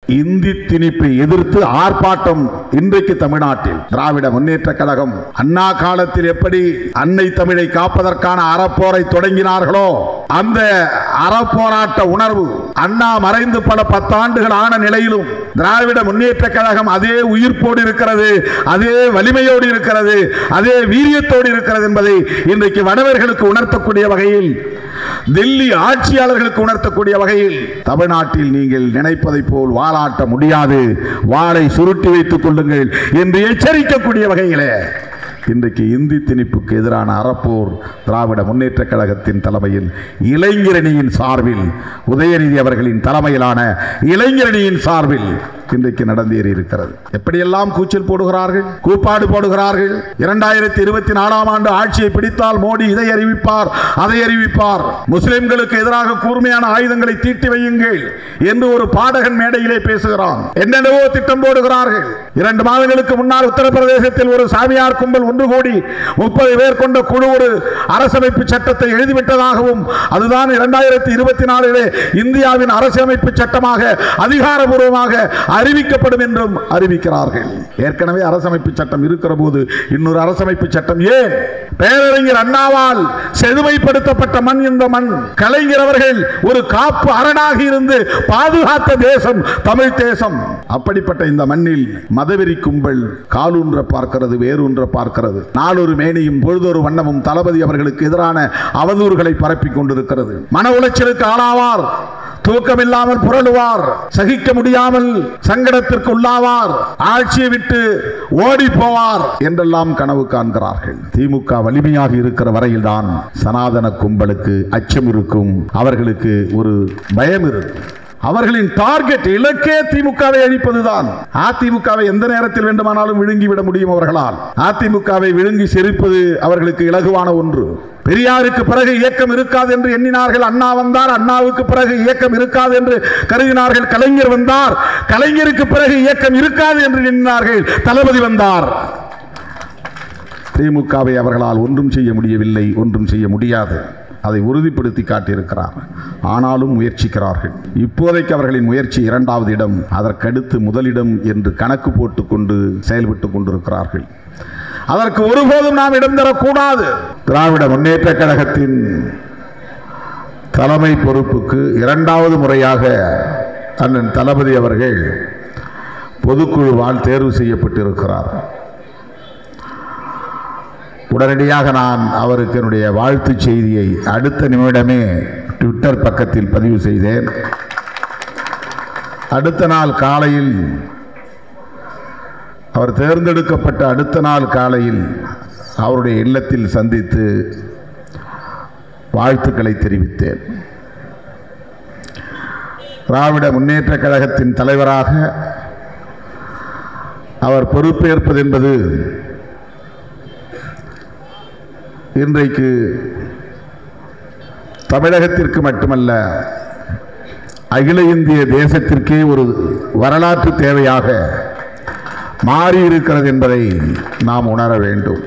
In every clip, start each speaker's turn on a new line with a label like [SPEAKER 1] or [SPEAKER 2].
[SPEAKER 1] இந்தி திணிப்பை எதிர்த்து ஆர்ப்பாட்டம் இன்றைக்கு தமிழ்நாட்டில் திராவிட முன்னேற்ற கழகம் அண்ணா காலத்தில் எப்படி அன்னை தமிழை காப்பதற்கான அறப்போரை தொடங்கினார்களோ அந்த அறப்போராட்ட உணர்வு அண்ணா மறைந்து பல பத்தாண்டுகள் ஆன நிலையிலும் திராவிட முன்னேற்ற கழகம் அதே உயிர்ப்போடு இருக்கிறது அதே வலிமையோடு இருக்கிறது அதே வீரியத்தோடு இருக்கிறது என்பதை இன்றைக்கு வடவர்களுக்கு உணர்த்தக்கூடிய வகையில் டெல்லி ஆட்சியாளர்களுக்கு உணர்த்தக்கூடிய வகையில் தமிழ்நாட்டில் நீங்கள் நினைப்பதை போல் வாலாட்ட முடியாது வாளை சுருட்டி வைத்துக் கொள்ளுங்கள் என்று எச்சரிக்கக்கூடிய வகையிலே இன்றைக்கு இந்தி திணிப்புக்கு எதிரான அறப்போர் திராவிட முன்னேற்ற கழகத்தின் தலைமையில் இளைஞரணியின் சார்பில் உதயநிதி அவர்களின் தலைமையிலான இளைஞரணியின் சார்பில் இன்றைக்கு நடந்தேறி இருக்கிறது எப்படியெல்லாம் கூச்சல் போடுகிறார்கள் கூப்பாடு போடுகிறார்கள் இரண்டாயிரத்தி இருபத்தி நாலாம் ஆண்டு ஆட்சியை பிடித்தால் மோடி இதை அறிவிப்பார் அதை அறிவிப்பார் முஸ்லிம்களுக்கு எதிராக கூர்மையான ஆயுதங்களை தீட்டி வையுங்கள் என்று ஒரு பாடகன் மேடையிலே பேசுகிறான் என்னென்னவோ திட்டம் போடுகிறார்கள் இரண்டு மாதங்களுக்கு முன்னால் உத்தரப்பிரதேசத்தில் ஒரு சாமியார் கும்பல் ஒன்று கூடி முப்பது பேர் கொண்ட குழு ஒரு அரசமைப்பு சட்டத்தை எழுதிவிட்டதாகவும் அதுதான் இரண்டாயிரத்தி இருபத்தி நாலிலே இந்தியாவின் அரசியலமைப்பு சட்டமாக அதிகாரபூர்வமாக அறிவிக்கப்படும் என்றும் அறிவிக்கிறார்கள் ஏற்கனவே அரசமைப்பு சட்டம் இருக்கிற போது இன்னொரு அரசமைப்பு சட்டம் ஏன் பேரறிஞர் அண்ணாவால் செழுமைப்படுத்தப்பட்ட மண் இந்த மண் கலைஞர் அவர்கள் ஒரு காப்பு அரணாக இருந்து பாதுகாத்த தேசம் தமிழ் தேசம் அப்படிப்பட்ட இந்த மண்ணில் மதவெறி கும்பல் காலூன்ற பார்க்கிறது வேரூன்ற பார்க்கிறது நாளொரு மேனியும் பொழுதொரு வண்ணமும் தளபதி அவர்களுக்கு எதிரான அவதூறுகளை பரப்பிக் கொண்டிருக்கிறது மன உளைச்சலுக்கு ஆளாவார் தூக்கமில்லாமல் புரளுவார் சகிக்க முடியாமல் சங்கடத்திற்கு உள்ளாவார் ஆட்சியை விட்டு ஓடி போவார் என்றெல்லாம் கனவு காண்கிறார்கள் திமுக வலிமையாக இருக்கிற வரையில்தான் சனாதன கும்பலுக்கு அச்சம் இருக்கும் அவர்களுக்கு ஒரு பயம் இருக்கும் அவர்களின் டார்கெட் இலக்கே திமுகவை அழிப்பதுதான் அதிமுகவை எந்த நேரத்தில் வேண்டுமானாலும் விழுங்கி விட முடியும் அவர்களால் அதிமுகவை விழுங்கி செரிப்பது அவர்களுக்கு இலகுவான ஒன்று பெரியாருக்கு பிறகு இயக்கம் இருக்காது என்று எண்ணினார்கள் அண்ணா வந்தார் அண்ணாவுக்கு பிறகு இயக்கம் இருக்காது என்று கருதினார்கள் கலைஞர் வந்தார் கலைஞருக்கு பிறகு இயக்கம் இருக்காது என்று எண்ணினார்கள் தளபதி வந்தார் திமுகவை அவர்களால் ஒன்றும் செய்ய முடியவில்லை ஒன்றும் செய்ய முடியாது அதை உறுதிப்படுத்தி காட்டியிருக்கிறார் ஆனாலும் முயற்சிக்கிறார்கள் இப்போதைக்கு அவர்களின் முயற்சி இரண்டாவது இடம் அதற்கடுத்து முதலிடம் என்று கணக்கு போட்டுக்கொண்டு செயல்பட்டு கொண்டிருக்கிறார்கள் அதற்கு ஒருபோதும் நாம் இடம் தரக்கூடாது திராவிட முன்னேற்ற கழகத்தின் தலைமை பொறுப்புக்கு இரண்டாவது முறையாக அண்ணன் தளபதி அவர்கள் பொதுக்குழுவால் தேர்வு செய்யப்பட்டிருக்கிறார் உடனடியாக நான் அவருக்கு என்னுடைய வாழ்த்து செய்தியை அடுத்த நிமிடமே ட்விட்டர் பக்கத்தில் பதிவு செய்தேன் அடுத்த நாள் காலையில் அவர் தேர்ந்தெடுக்கப்பட்ட அடுத்த நாள் காலையில் அவருடைய இல்லத்தில் சந்தித்து வாழ்த்துக்களை தெரிவித்தேன் திராவிட முன்னேற்ற கழகத்தின் தலைவராக அவர் பொறுப்பேற்பது என்பது இன்றைக்கு தமிழகத்திற்கு மட்டுமல்ல அகில இந்திய தேசத்திற்கே ஒரு வரலாற்று தேவையாக மாறி இருக்கிறது என்பதை நாம் உணர வேண்டும்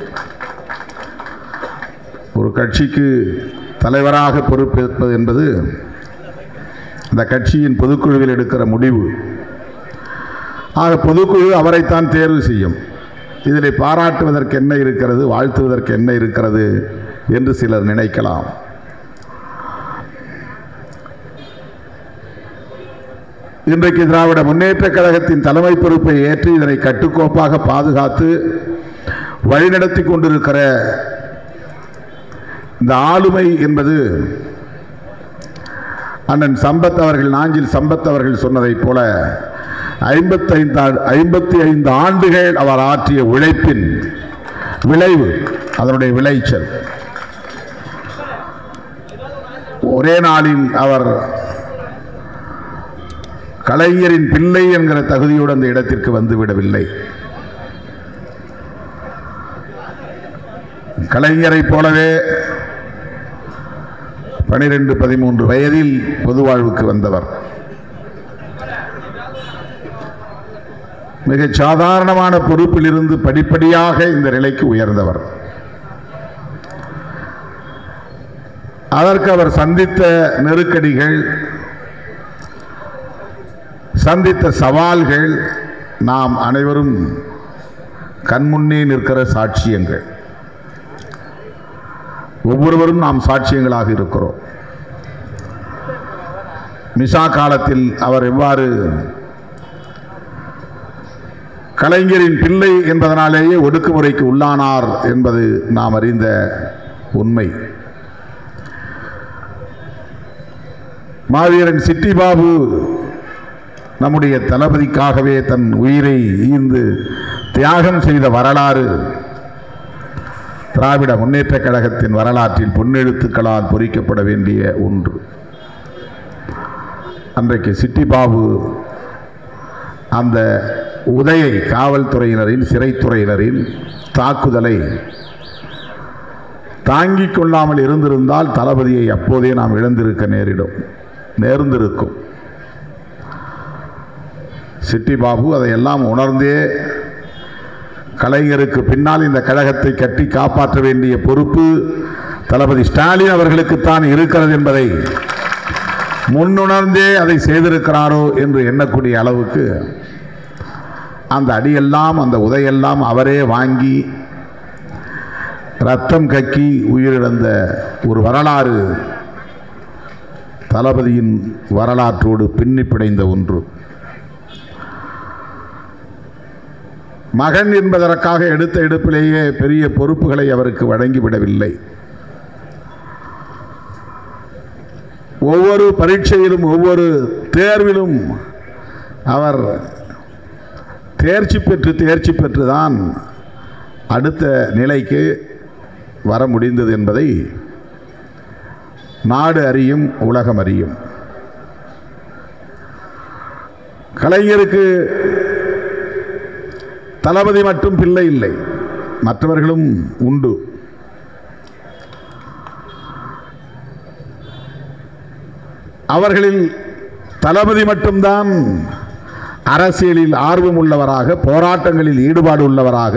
[SPEAKER 1] ஒரு கட்சிக்கு தலைவராக பொறுப்பேற்பது என்பது அந்த கட்சியின் பொதுக்குழுவில் எடுக்கிற முடிவு ஆக பொதுக்குழு அவரைத்தான் தேர்வு செய்யும் இதில் பாராட்டுவதற்கு என்ன இருக்கிறது வாழ்த்துவதற்கு என்ன இருக்கிறது என்று சிலர் நினைக்கலாம் இன்றைக்கு திராவிட முன்னேற்ற கழகத்தின் தலைமை பொறுப்பை ஏற்று இதனை கட்டுக்கோப்பாக பாதுகாத்து வழிநடத்தி கொண்டிருக்கிற இந்த ஆளுமை என்பது அண்ணன் சம்பத் அவர்கள் நாஞ்சில் சம்பத் அவர்கள் சொன்னதைப் போல ஐம்பத்தைந்து ஐம்பத்தி ஐந்து ஆண்டுகள் அவர் ஆற்றிய உழைப்பின் விளைவு அதனுடைய விளைச்சல் ஒரே நாளில் அவர் கலைஞரின் பிள்ளை என்கிற தகுதியோடு அந்த இடத்திற்கு வந்து விடவில்லை கலைஞரை போலவே பனிரெண்டு பதிமூன்று வயதில் பொது வாழ்வுக்கு வந்தவர் மிக சாதாரணமான பொறுப்பில் இருந்து படிப்படியாக இந்த நிலைக்கு உயர்ந்தவர் அதற்கு அவர் சந்தித்த நெருக்கடிகள் சந்தித்த சவால்கள் நாம் அனைவரும் கண்முன்னே நிற்கிற சாட்சியங்கள் ஒவ்வொருவரும் நாம் சாட்சியங்களாக இருக்கிறோம் மிசா காலத்தில் அவர் எவ்வாறு கலைஞரின் பிள்ளை என்பதனாலேயே ஒடுக்குமுறைக்கு உள்ளானார் என்பது நாம் அறிந்த உண்மை மாவீரன் சிட்டி பாபு நம்முடைய தளபதிக்காகவே தன் உயிரை ஈந்து தியாகம் செய்த வரலாறு திராவிட முன்னேற்ற கழகத்தின் வரலாற்றில் பொன்னெழுத்துக்களால் பொறிக்கப்பட வேண்டிய ஒன்று அன்றைக்கு சிட்டி பாபு அந்த உதயை காவல்துறையினரின் சிறைத்துறையினரின் தாக்குதலை தாங்கிக் கொள்ளாமல் இருந்திருந்தால் தளபதியை அப்போதே நாம் இழந்திருக்க நேரிடும் நேர்ந்திருக்கும் சிட்டி பாபு அதையெல்லாம் உணர்ந்தே கலைஞருக்கு பின்னால் இந்த கழகத்தை கட்டி காப்பாற்ற வேண்டிய பொறுப்பு தளபதி ஸ்டாலின் அவர்களுக்குத்தான் இருக்கிறது என்பதை முன்னுணர்ந்தே அதை செய்திருக்கிறாரோ என்று எண்ணக்கூடிய அளவுக்கு அந்த அடியெல்லாம் அந்த உதையெல்லாம் அவரே வாங்கி ரத்தம் கக்கி உயிரிழந்த ஒரு வரலாறு தளபதியின் வரலாற்றோடு பின்னி பிணைந்த ஒன்று மகன் என்பதற்காக எடுத்த எடுப்பிலேயே பெரிய பொறுப்புகளை அவருக்கு வழங்கிவிடவில்லை ஒவ்வொரு பரீட்சையிலும் ஒவ்வொரு தேர்விலும் அவர் தேர்ச்சி பெற்று தேர்ச்சி பெற்று தான் அடுத்த நிலைக்கு வர முடிந்தது என்பதை நாடு அறியும் உலகம் அறியும் கலைஞருக்கு தளபதி மட்டும் பிள்ளை இல்லை மற்றவர்களும் உண்டு அவர்களில் தளபதி மட்டும்தான் அரசியலில் ஆர்வம் உள்ளவராக போராட்டங்களில் ஈடுபாடு உள்ளவராக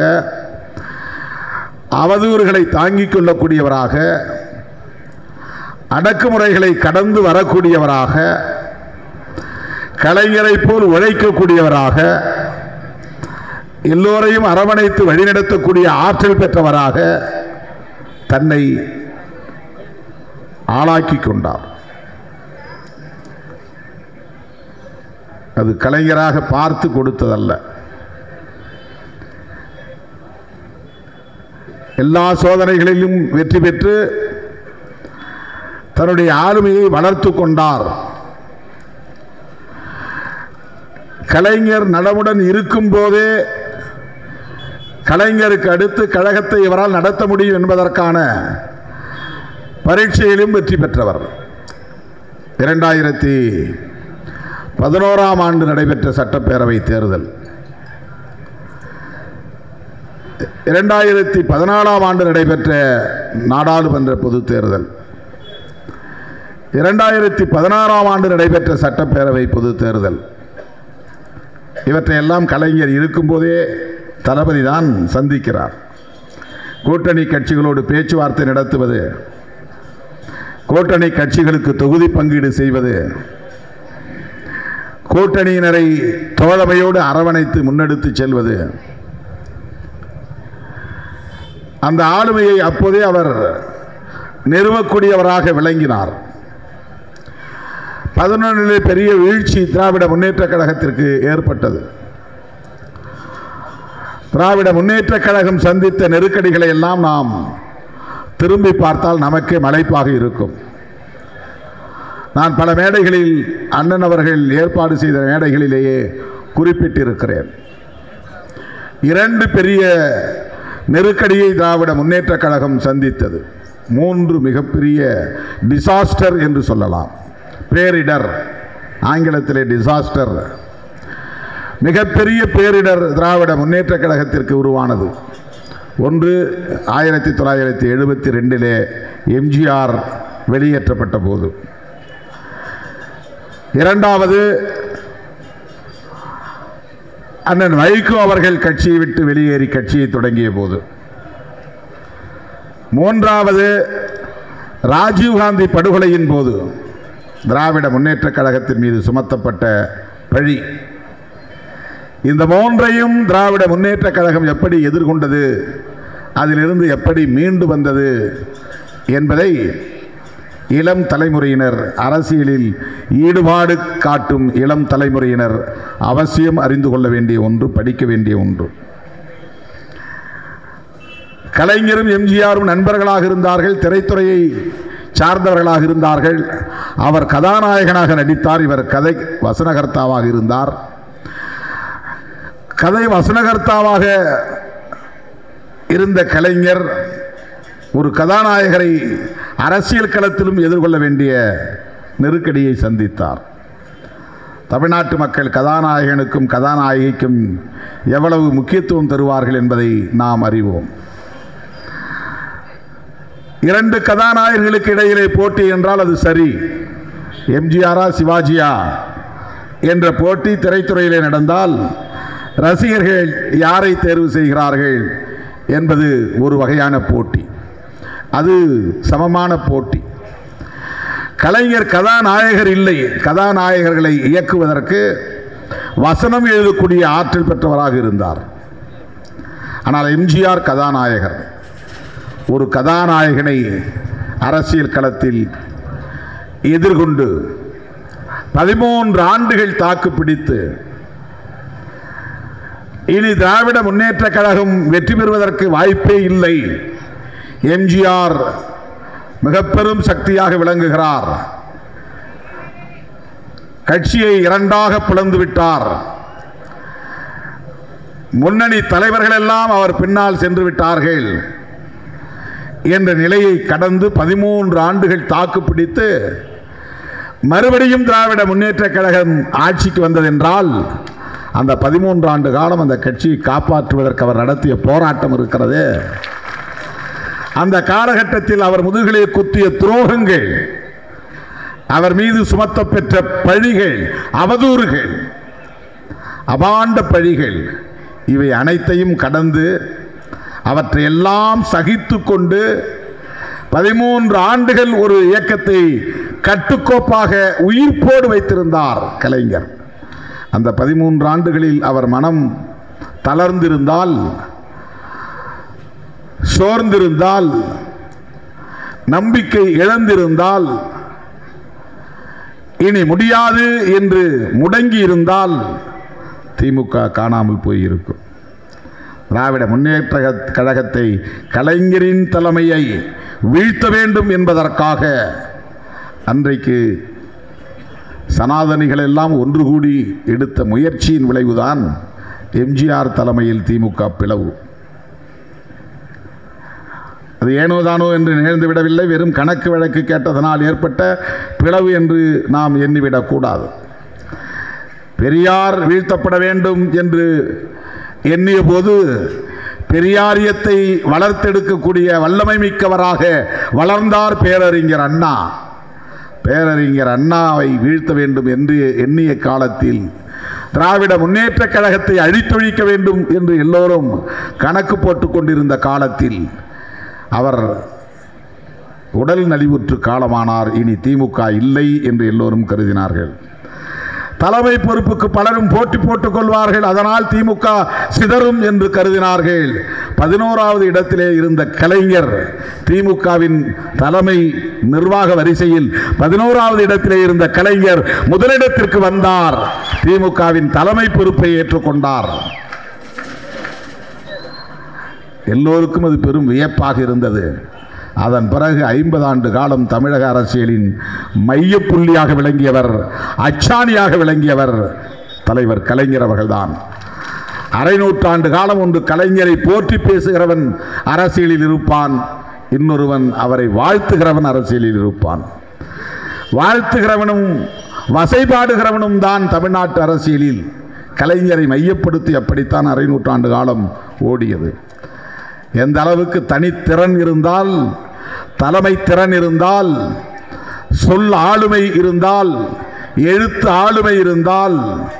[SPEAKER 1] அவதூறுகளை தாங்கிக் கொள்ளக்கூடியவராக அடக்குமுறைகளை கடந்து வரக்கூடியவராக கலைஞரைப் போல் உழைக்கக்கூடியவராக எல்லோரையும் அரவணைத்து வழிநடத்தக்கூடிய ஆற்றல் பெற்றவராக தன்னை ஆளாக்கிக் கொண்டார் அது கலைஞராக பார்த்து கொடுத்ததல்ல எல்லா சோதனைகளிலும் வெற்றி பெற்று தன்னுடைய ஆளுமையை வளர்த்து கொண்டார் கலைஞர் நலமுடன் இருக்கும் போதே கலைஞருக்கு அடுத்து கழகத்தை இவரால் நடத்த முடியும் என்பதற்கான பரீட்சையிலும் வெற்றி பெற்றவர் இரண்டாயிரத்தி பதினோராம் ஆண்டு நடைபெற்ற சட்டப்பேரவை தேர்தல் இரண்டாயிரத்தி பதினாலாம் ஆண்டு நடைபெற்ற நாடாளுமன்ற பொதுத் தேர்தல் இரண்டாயிரத்தி பதினாறாம் ஆண்டு நடைபெற்ற சட்டப்பேரவை பொதுத் தேர்தல் இவற்றையெல்லாம் கலைஞர் இருக்கும்போதே தளபதி தான் சந்திக்கிறார் கூட்டணி கட்சிகளோடு பேச்சுவார்த்தை நடத்துவது கூட்டணி கட்சிகளுக்கு தொகுதி பங்கீடு செய்வது கூட்டணியினரை தோழமையோடு அரவணைத்து முன்னெடுத்து செல்வது அந்த ஆளுமையை அப்போதே அவர் நிறுவக்கூடியவராக விளங்கினார் பதினொன்றிலே பெரிய வீழ்ச்சி திராவிட முன்னேற்ற கழகத்திற்கு ஏற்பட்டது திராவிட முன்னேற்ற கழகம் சந்தித்த நெருக்கடிகளை எல்லாம் நாம் திரும்பி பார்த்தால் நமக்கே மலைப்பாக இருக்கும் நான் பல மேடைகளில் அண்ணன் அவர்கள் ஏற்பாடு செய்த மேடைகளிலேயே குறிப்பிட்டிருக்கிறேன் இரண்டு பெரிய நெருக்கடியை திராவிட முன்னேற்ற கழகம் சந்தித்தது மூன்று மிகப்பெரிய டிசாஸ்டர் என்று சொல்லலாம் பேரிடர் ஆங்கிலத்திலே டிசாஸ்டர் மிகப்பெரிய பேரிடர் திராவிட முன்னேற்ற கழகத்திற்கு உருவானது ஒன்று ஆயிரத்தி தொள்ளாயிரத்தி எழுபத்தி ரெண்டிலே எம்ஜிஆர் வெளியேற்றப்பட்ட போது இரண்டாவது அண்ணன் வைகோ அவர்கள் கட்சியை விட்டு வெளியேறி கட்சியை தொடங்கிய போது மூன்றாவது ராஜீவ்காந்தி படுகொலையின் போது திராவிட முன்னேற்ற கழகத்தின் மீது சுமத்தப்பட்ட பழி இந்த மூன்றையும் திராவிட முன்னேற்ற கழகம் எப்படி எதிர்கொண்டது அதிலிருந்து எப்படி மீண்டு வந்தது என்பதை இளம் தலைமுறையினர் அரசியலில் ஈடுபாடு காட்டும் இளம் தலைமுறையினர் அவசியம் அறிந்து கொள்ள வேண்டிய ஒன்று படிக்க வேண்டிய ஒன்று கலைஞரும் எம்ஜிஆரும் நண்பர்களாக இருந்தார்கள் திரைத்துறையை சார்ந்தவர்களாக இருந்தார்கள் அவர் கதாநாயகனாக நடித்தார் இவர் கதை வசனகர்த்தாவாக இருந்தார் கதை வசனகர்த்தாவாக இருந்த கலைஞர் ஒரு கதாநாயகரை அரசியல் களத்திலும் எதிர்கொள்ள வேண்டிய நெருக்கடியை சந்தித்தார் தமிழ்நாட்டு மக்கள் கதாநாயகனுக்கும் கதாநாயகிக்கும் எவ்வளவு முக்கியத்துவம் தருவார்கள் என்பதை நாம் அறிவோம் இரண்டு கதாநாயகர்களுக்கு இடையிலே போட்டி என்றால் அது சரி எம்ஜிஆரா சிவாஜியா என்ற போட்டி திரைத்துறையிலே நடந்தால் ரசிகர்கள் யாரை தேர்வு செய்கிறார்கள் என்பது ஒரு வகையான போட்டி அது சமமான போட்டி கலைஞர் கதாநாயகர் இல்லை கதாநாயகர்களை இயக்குவதற்கு வசனம் எழுதக்கூடிய ஆற்றல் பெற்றவராக இருந்தார் ஆனால் எம்ஜிஆர் கதாநாயகர் ஒரு கதாநாயகனை அரசியல் களத்தில் எதிர்கொண்டு பதிமூன்று ஆண்டுகள் தாக்கு பிடித்து இனி திராவிட முன்னேற்ற கழகம் வெற்றி பெறுவதற்கு வாய்ப்பே இல்லை எம்ஜிஆர் மிக பெரும் சக்தியாக விளங்குகிறார் கட்சியை இரண்டாக பிளந்து விட்டார் முன்னணி தலைவர்கள் எல்லாம் அவர் பின்னால் சென்று விட்டார்கள் என்ற நிலையை கடந்து பதிமூன்று ஆண்டுகள் தாக்கு பிடித்து மறுபடியும் திராவிட முன்னேற்ற கழகம் ஆட்சிக்கு வந்ததென்றால் அந்த பதிமூன்று ஆண்டு காலம் அந்த கட்சியை காப்பாற்றுவதற்கு அவர் நடத்திய போராட்டம் இருக்கிறதே அந்த காலகட்டத்தில் அவர் முதுகிலே குத்திய துரோகங்கள் அவர் மீது சுமத்தப்பெற்ற பழிகள் அவதூறுகள் அபாண்ட பழிகள் இவை அனைத்தையும் கடந்து அவற்றையெல்லாம் சகித்து கொண்டு பதிமூன்று ஆண்டுகள் ஒரு இயக்கத்தை கட்டுக்கோப்பாக உயிர்ப்போடு வைத்திருந்தார் கலைஞர் அந்த பதிமூன்று ஆண்டுகளில் அவர் மனம் தளர்ந்திருந்தால் சோர்ந்திருந்தால் நம்பிக்கை இழந்திருந்தால் இனி முடியாது என்று முடங்கி இருந்தால் திமுக காணாமல் போயிருக்கும் திராவிட முன்னேற்ற கழகத்தை கலைஞரின் தலைமையை வீழ்த்த வேண்டும் என்பதற்காக அன்றைக்கு சனாதனிகள் எல்லாம் ஒன்று கூடி எடுத்த முயற்சியின் விளைவுதான் எம்ஜிஆர் தலைமையில் திமுக பிளவு அது ஏனோ தானோ என்று நிகழ்ந்து விடவில்லை வெறும் கணக்கு வழக்கு கேட்டதனால் ஏற்பட்ட பிளவு என்று நாம் எண்ணிவிடக்கூடாது பெரியார் வீழ்த்தப்பட வேண்டும் என்று எண்ணிய போது பெரியாரியத்தை வளர்த்தெடுக்கக்கூடிய வல்லமை மிக்கவராக வளர்ந்தார் பேரறிஞர் அண்ணா பேரறிஞர் அண்ணாவை வீழ்த்த வேண்டும் என்று எண்ணிய காலத்தில் திராவிட முன்னேற்ற கழகத்தை அழித்தொழிக்க வேண்டும் என்று எல்லோரும் கணக்கு போட்டுக் கொண்டிருந்த காலத்தில் அவர் உடல் நலிவுற்று காலமானார் இனி திமுக இல்லை என்று எல்லோரும் கருதினார்கள் தலைமை பொறுப்புக்கு பலரும் போட்டி போட்டுக் கொள்வார்கள் அதனால் திமுக சிதறும் என்று கருதினார்கள் பதினோராவது இடத்திலே இருந்த கலைஞர் திமுகவின் தலைமை நிர்வாக வரிசையில் பதினோராவது இடத்திலே இருந்த கலைஞர் முதலிடத்திற்கு வந்தார் திமுகவின் தலைமை பொறுப்பை ஏற்றுக்கொண்டார் எல்லோருக்கும் அது பெரும் வியப்பாக இருந்தது அதன் பிறகு ஐம்பது ஆண்டு காலம் தமிழக அரசியலின் மையப்புள்ளியாக விளங்கியவர் அச்சாணியாக விளங்கியவர் தலைவர் கலைஞர் அவர்கள்தான் அரை நூற்றாண்டு காலம் ஒன்று கலைஞரை போற்றி பேசுகிறவன் அரசியலில் இருப்பான் இன்னொருவன் அவரை வாழ்த்துகிறவன் அரசியலில் இருப்பான் வாழ்த்துகிறவனும் வசைபாடுகிறவனும் தான் தமிழ்நாட்டு அரசியலில் கலைஞரை மையப்படுத்தி அப்படித்தான் அரை நூற்றாண்டு காலம் ஓடியது எந்த அளவுக்கு தனித்திறன் இருந்தால் தலைமை திறன் இருந்தால் சொல் ஆளுமை இருந்தால் எழுத்து ஆளுமை இருந்தால்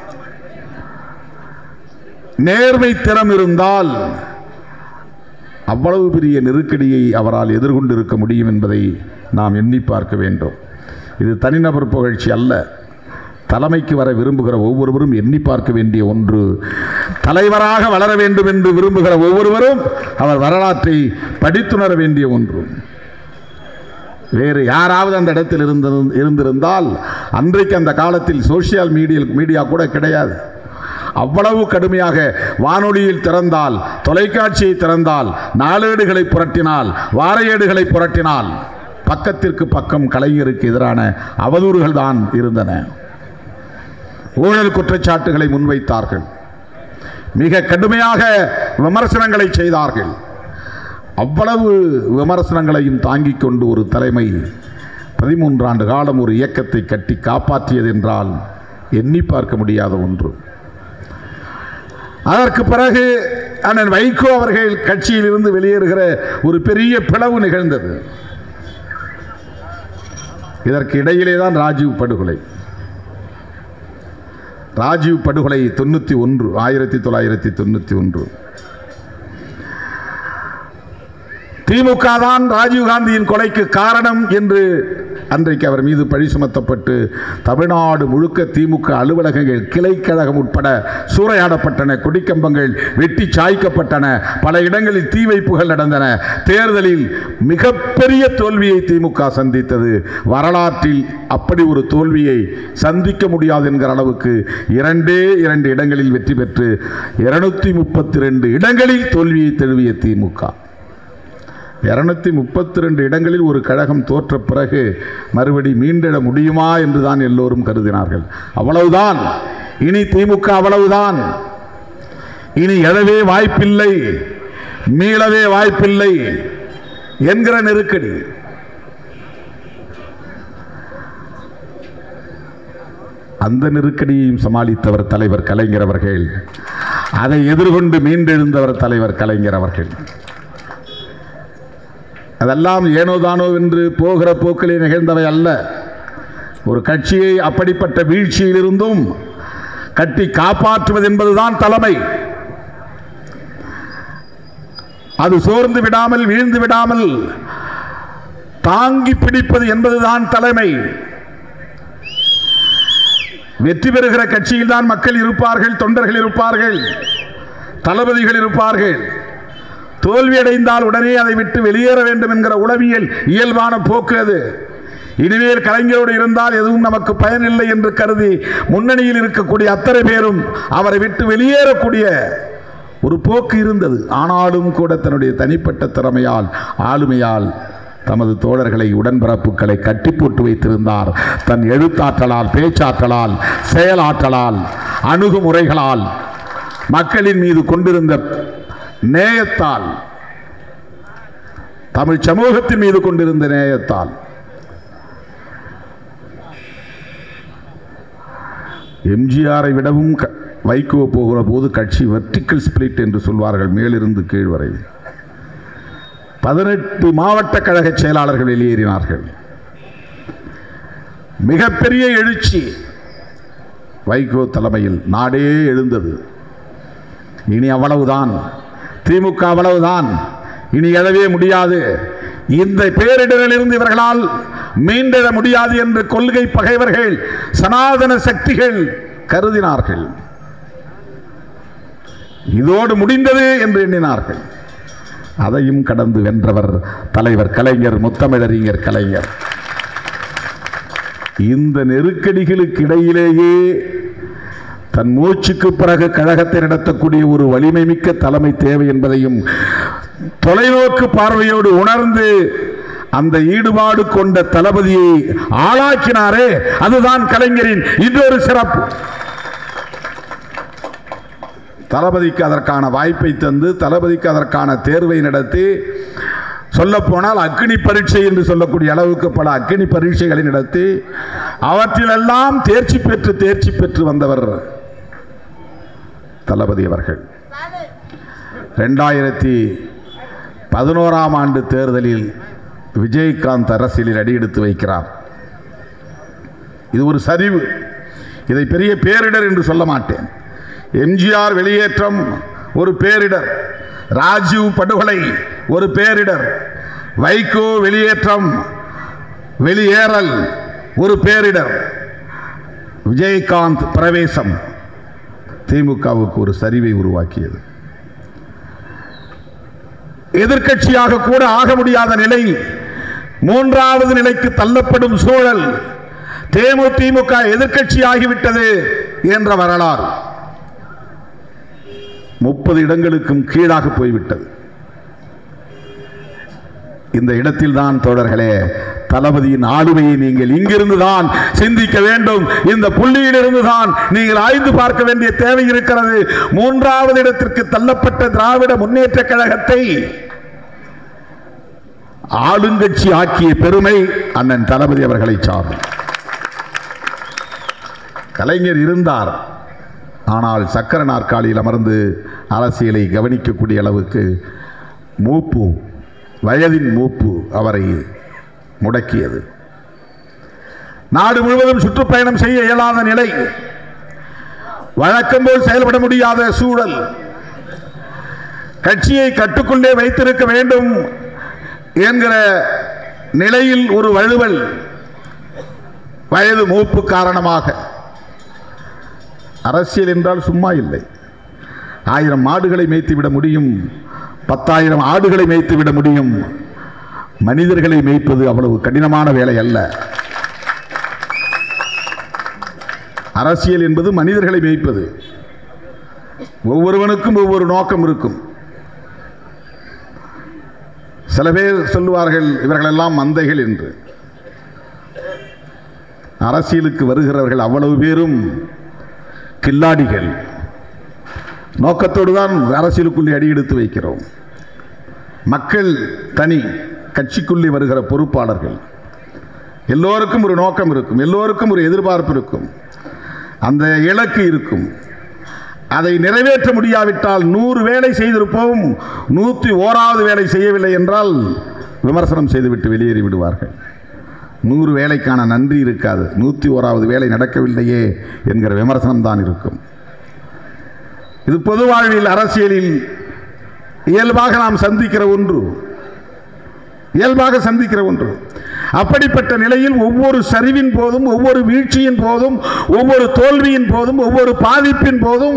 [SPEAKER 1] நேர்மை திறம் இருந்தால் அவ்வளவு பெரிய நெருக்கடியை அவரால் எதிர்கொண்டிருக்க முடியும் என்பதை நாம் எண்ணி பார்க்க வேண்டும் இது தனிநபர் புகழ்ச்சி அல்ல தலைமைக்கு வர விரும்புகிற ஒவ்வொருவரும் எண்ணி பார்க்க வேண்டிய ஒன்று தலைவராக வளர வேண்டும் என்று விரும்புகிற ஒவ்வொருவரும் அவர் வரலாற்றை படித்துணர வேண்டிய ஒன்று வேறு யாராவது அந்த இடத்தில் இருந்த இருந்திருந்தால் அன்றைக்கு அந்த காலத்தில் சோசியல் மீடியா மீடியா கூட கிடையாது அவ்வளவு கடுமையாக வானொலியில் திறந்தால் தொலைக்காட்சியை திறந்தால் நாளேடுகளை புரட்டினால் வார ஏடுகளை புரட்டினால் பக்கத்திற்கு பக்கம் கலைஞருக்கு எதிரான அவதூறுகள் தான் இருந்தன ஊழல் குற்றச்சாட்டுகளை முன்வைத்தார்கள் மிக கடுமையாக விமர்சனங்களை செய்தார்கள் அவ்வளவு விமர்சனங்களையும் தாங்கிக் கொண்டு ஒரு தலைமை பதிமூன்றாண்டு காலம் ஒரு இயக்கத்தை கட்டி காப்பாற்றியது என்றால் எண்ணி பார்க்க முடியாத ஒன்று அதற்கு பிறகு அண்ணன் வைகோ அவர்கள் கட்சியிலிருந்து வெளியேறுகிற ஒரு பெரிய பிளவு நிகழ்ந்தது இதற்கு இடையிலே தான் ராஜீவ் படுகொலை ராஜீவ் படுகொலை தொண்ணூற்றி ஒன்று ஆயிரத்தி தொள்ளாயிரத்தி தொண்ணூற்றி ஒன்று திமுக தான் ராஜீவ்காந்தியின் கொலைக்கு காரணம் என்று அன்றைக்கு அவர் மீது பழி சுமத்தப்பட்டு தமிழ்நாடு முழுக்க திமுக அலுவலகங்கள் கிளைக்கழகம் உட்பட சூறையாடப்பட்டன கொடிக்கம்பங்கள் வெட்டி சாய்க்கப்பட்டன பல இடங்களில் தீ வைப்புகள் நடந்தன தேர்தலில் மிகப்பெரிய தோல்வியை திமுக சந்தித்தது வரலாற்றில் அப்படி ஒரு தோல்வியை சந்திக்க முடியாது என்கிற அளவுக்கு இரண்டே இரண்டு இடங்களில் வெற்றி பெற்று இருநூத்தி முப்பத்தி ரெண்டு இடங்களில் தோல்வியை தழுவிய திமுக இருநூத்தி முப்பத்தி ரெண்டு இடங்களில் ஒரு கழகம் தோற்ற பிறகு மறுபடி மீண்டிட முடியுமா என்றுதான் எல்லோரும் கருதினார்கள் அவ்வளவுதான் இனி திமுக அவ்வளவுதான் இனி எழவே வாய்ப்பில்லை மீளவே வாய்ப்பில்லை என்கிற நெருக்கடி அந்த நெருக்கடியையும் சமாளித்தவர் தலைவர் கலைஞர் அவர்கள் அதை எதிர்கொண்டு மீண்டெழுந்தவர் தலைவர் கலைஞர் அவர்கள் அதெல்லாம் ஏனோதானோ என்று போகிற போக்கிலே நிகழ்ந்தவை அல்ல ஒரு கட்சியை அப்படிப்பட்ட வீழ்ச்சியிலிருந்தும் கட்டி காப்பாற்றுவது என்பதுதான் தலைமை அது சோர்ந்து விடாமல் வீழ்ந்து விடாமல் தாங்கி பிடிப்பது என்பதுதான் தலைமை வெற்றி பெறுகிற கட்சியில் தான் மக்கள் இருப்பார்கள் தொண்டர்கள் இருப்பார்கள் தளபதிகள் இருப்பார்கள் தோல்வியடைந்தால் உடனே அதை விட்டு வெளியேற வேண்டும் என்கிற உளவியல் இயல்பான போக்கு அது இனிமேல் கலைஞரோடு இருந்தால் எதுவும் நமக்கு பயனில்லை என்று கருதி முன்னணியில் இருக்கக்கூடிய அத்தனை பேரும் அவரை விட்டு வெளியேறக்கூடிய ஒரு போக்கு இருந்தது ஆனாலும் கூட தன்னுடைய தனிப்பட்ட திறமையால் ஆளுமையால் தமது தோழர்களை உடன்பிறப்புகளை கட்டி போட்டு வைத்திருந்தார் தன் எழுத்தாற்றலால் பேச்சாற்றலால் செயலாற்றலால் அணுகுமுறைகளால் மக்களின் மீது கொண்டிருந்த நேயத்தால் தமிழ் சமூகத்தின் மீது கொண்டிருந்த நேயத்தால் எம்ஜிஆரை விடவும் க- வைகோ போகிற போது கட்சி வெர்டிக்கல் ஸ்பிளிட் என்று சொல்வார்கள் மேலிருந்து கீழ் வரை பதினெட்டு மாவட்ட கழக செயலாளர்கள் வெளியேறினார்கள் மிகப்பெரிய எழுச்சி வைகோ தலைமையில் நாடே எழுந்தது இனி அவ்வளவுதான் திமுக அவ்வளவுதான் இனி எழவே முடியாது இந்த பேரிடரிலிருந்து இவர்களால் மீண்டெழ முடியாது என்று கொள்கை பகைவர்கள் சனாதன சக்திகள் கருதினார்கள் இதோடு முடிந்தது என்று எண்ணினார்கள் அதையும் கடந்து வென்றவர் தலைவர் கலைஞர் முத்தமிழறிஞர் கலைஞர் இந்த நெருக்கடிகளுக்கு இடையிலேயே தன் மூச்சுக்கு பிறகு கழகத்தை நடத்தக்கூடிய ஒரு வலிமை மிக்க தலைமை தேவை என்பதையும் தொலைநோக்கு பார்வையோடு உணர்ந்து அந்த ஈடுபாடு கொண்ட தளபதியை ஆளாக்கினாரே அதுதான் கலைஞரின் இன்னொரு சிறப்பு தளபதிக்கு அதற்கான வாய்ப்பை தந்து தளபதிக்கு அதற்கான தேர்வை நடத்தி சொல்லப்போனால் அக்னி பரீட்சை என்று சொல்லக்கூடிய அளவுக்கு பல அக்னி பரீட்சைகளை நடத்தி அவற்றிலெல்லாம் தேர்ச்சி பெற்று தேர்ச்சி பெற்று வந்தவர் தளபதி அவர்கள் ரெண்டாயிரத்தி பதினோராம் ஆண்டு தேர்தலில் விஜயகாந்த் அரசியலில் அடியெடுத்து வைக்கிறார் இது ஒரு சரிவு இதை பெரிய பேரிடர் என்று சொல்ல மாட்டேன் எம்ஜிஆர் வெளியேற்றம் ஒரு பேரிடர் ராஜீவ் படுகொலை ஒரு பேரிடர் வைகோ வெளியேற்றம் வெளியேறல் ஒரு பேரிடர் விஜயகாந்த் பிரவேசம் திமுகவுக்கு ஒரு சரிவை உருவாக்கியது எதிர்க்கட்சியாக கூட ஆக முடியாத நிலை மூன்றாவது நிலைக்கு தள்ளப்படும் சூழல் தேமுதிமுக எதிர்க்கட்சி ஆகிவிட்டது என்ற வரலாறு முப்பது இடங்களுக்கும் கீழாக போய்விட்டது இந்த இடத்தில் தான் தோழர்களே தளபதியின் ஆளுமையை நீங்கள் இங்கிருந்து தான் சிந்திக்க வேண்டும் இந்த புள்ளியிலிருந்து தான் நீங்கள் ஆய்ந்து பார்க்க வேண்டிய தேவை இருக்கிறது மூன்றாவது இடத்திற்கு தள்ளப்பட்ட திராவிட முன்னேற்ற கழகத்தை ஆளுங்கட்சி ஆக்கிய பெருமை அண்ணன் தளபதி அவர்களை சார்ந்தது கலைஞர் இருந்தார் ஆனால் சக்கர நாற்காலியில் அமர்ந்து அரசியலை கவனிக்கக்கூடிய அளவுக்கு மூப்பு வயதின் மூப்பு அவரை முடக்கியது நாடு முழுவதும் சுற்றுப்பயணம் செய்ய இயலாத நிலை வழக்கம் போல் செயல்பட முடியாத சூழல் கட்சியை கட்டுக்குள்ளே வைத்திருக்க வேண்டும் என்கிற நிலையில் ஒரு வழுவல் வயது மூப்பு காரணமாக அரசியல் என்றால் சும்மா இல்லை ஆயிரம் மாடுகளை மேய்த்து விட முடியும் பத்தாயிரம் ஆடுகளை மேய்த்து விட முடியும் மனிதர்களை மேய்ப்பது அவ்வளவு கடினமான வேலை அல்ல அரசியல் என்பது மனிதர்களை மேய்ப்பது ஒவ்வொருவனுக்கும் ஒவ்வொரு நோக்கம் இருக்கும் சில பேர் சொல்லுவார்கள் இவர்களெல்லாம் மந்தைகள் என்று அரசியலுக்கு வருகிறவர்கள் அவ்வளவு பேரும் கில்லாடிகள் நோக்கத்தோடு தான் அரசியலுக்குள்ளே அடியெடுத்து வைக்கிறோம் மக்கள் தனி கட்சிக்குள்ளே வருகிற பொறுப்பாளர்கள் எல்லோருக்கும் ஒரு நோக்கம் இருக்கும் எல்லோருக்கும் ஒரு எதிர்பார்ப்பு இருக்கும் அந்த இலக்கு இருக்கும் அதை நிறைவேற்ற முடியாவிட்டால் நூறு வேலை செய்திருப்போம் நூற்றி ஓராவது வேலை செய்யவில்லை என்றால் விமர்சனம் செய்துவிட்டு வெளியேறி விடுவார்கள் நூறு வேலைக்கான நன்றி இருக்காது நூற்றி ஓராவது வேலை நடக்கவில்லையே என்கிற விமர்சனம் தான் இருக்கும் இது பொது வாழ்வில் அரசியலில் இயல்பாக நாம் சந்திக்கிற ஒன்று இயல்பாக சந்திக்கிற ஒன்று அப்படிப்பட்ட நிலையில் ஒவ்வொரு சரிவின் போதும் ஒவ்வொரு வீழ்ச்சியின் போதும் ஒவ்வொரு தோல்வியின் போதும் ஒவ்வொரு பாதிப்பின் போதும்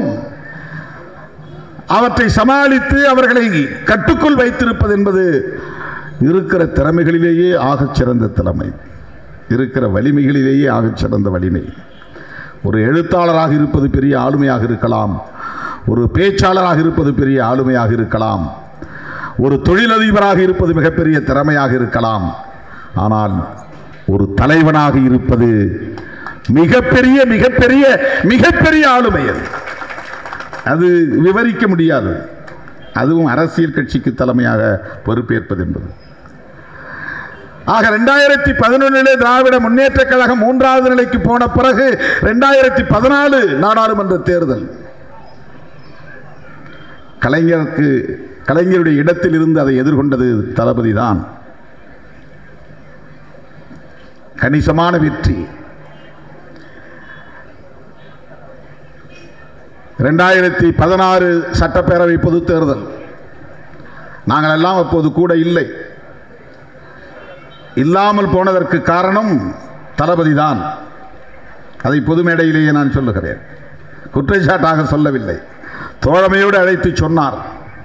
[SPEAKER 1] அவற்றை சமாளித்து அவர்களை கட்டுக்குள் வைத்திருப்பது என்பது இருக்கிற திறமைகளிலேயே ஆகச் சிறந்த திறமை இருக்கிற வலிமைகளிலேயே ஆகச் சிறந்த வலிமை ஒரு எழுத்தாளராக இருப்பது பெரிய ஆளுமையாக இருக்கலாம் ஒரு பேச்சாளராக இருப்பது பெரிய ஆளுமையாக இருக்கலாம் ஒரு தொழிலதிபராக இருப்பது மிகப்பெரிய திறமையாக இருக்கலாம் ஆனால் ஒரு தலைவனாக இருப்பது மிகப்பெரிய மிகப்பெரிய மிகப்பெரிய ஆளுமை அது அது விவரிக்க முடியாது அதுவும் அரசியல் கட்சிக்கு தலைமையாக பொறுப்பேற்பது என்பது ஆக ரெண்டாயிரத்தி பதினொன்னிலே திராவிட முன்னேற்ற கழகம் மூன்றாவது நிலைக்கு போன பிறகு ரெண்டாயிரத்தி பதினாலு நாடாளுமன்ற தேர்தல் கலைஞருக்கு கலைஞருடைய இடத்தில் இருந்து அதை எதிர்கொண்டது தளபதி தான் கணிசமான வெற்றி ரெண்டாயிரத்தி பதினாறு சட்டப்பேரவை பொதுத் தேர்தல் நாங்கள் எல்லாம் அப்போது கூட இல்லை இல்லாமல் போனதற்கு காரணம் தளபதி தான் அதை பொது மேடையிலேயே நான் சொல்லுகிறேன் குற்றச்சாட்டாக சொல்லவில்லை தோழமையோடு அழைத்து சொன்னார்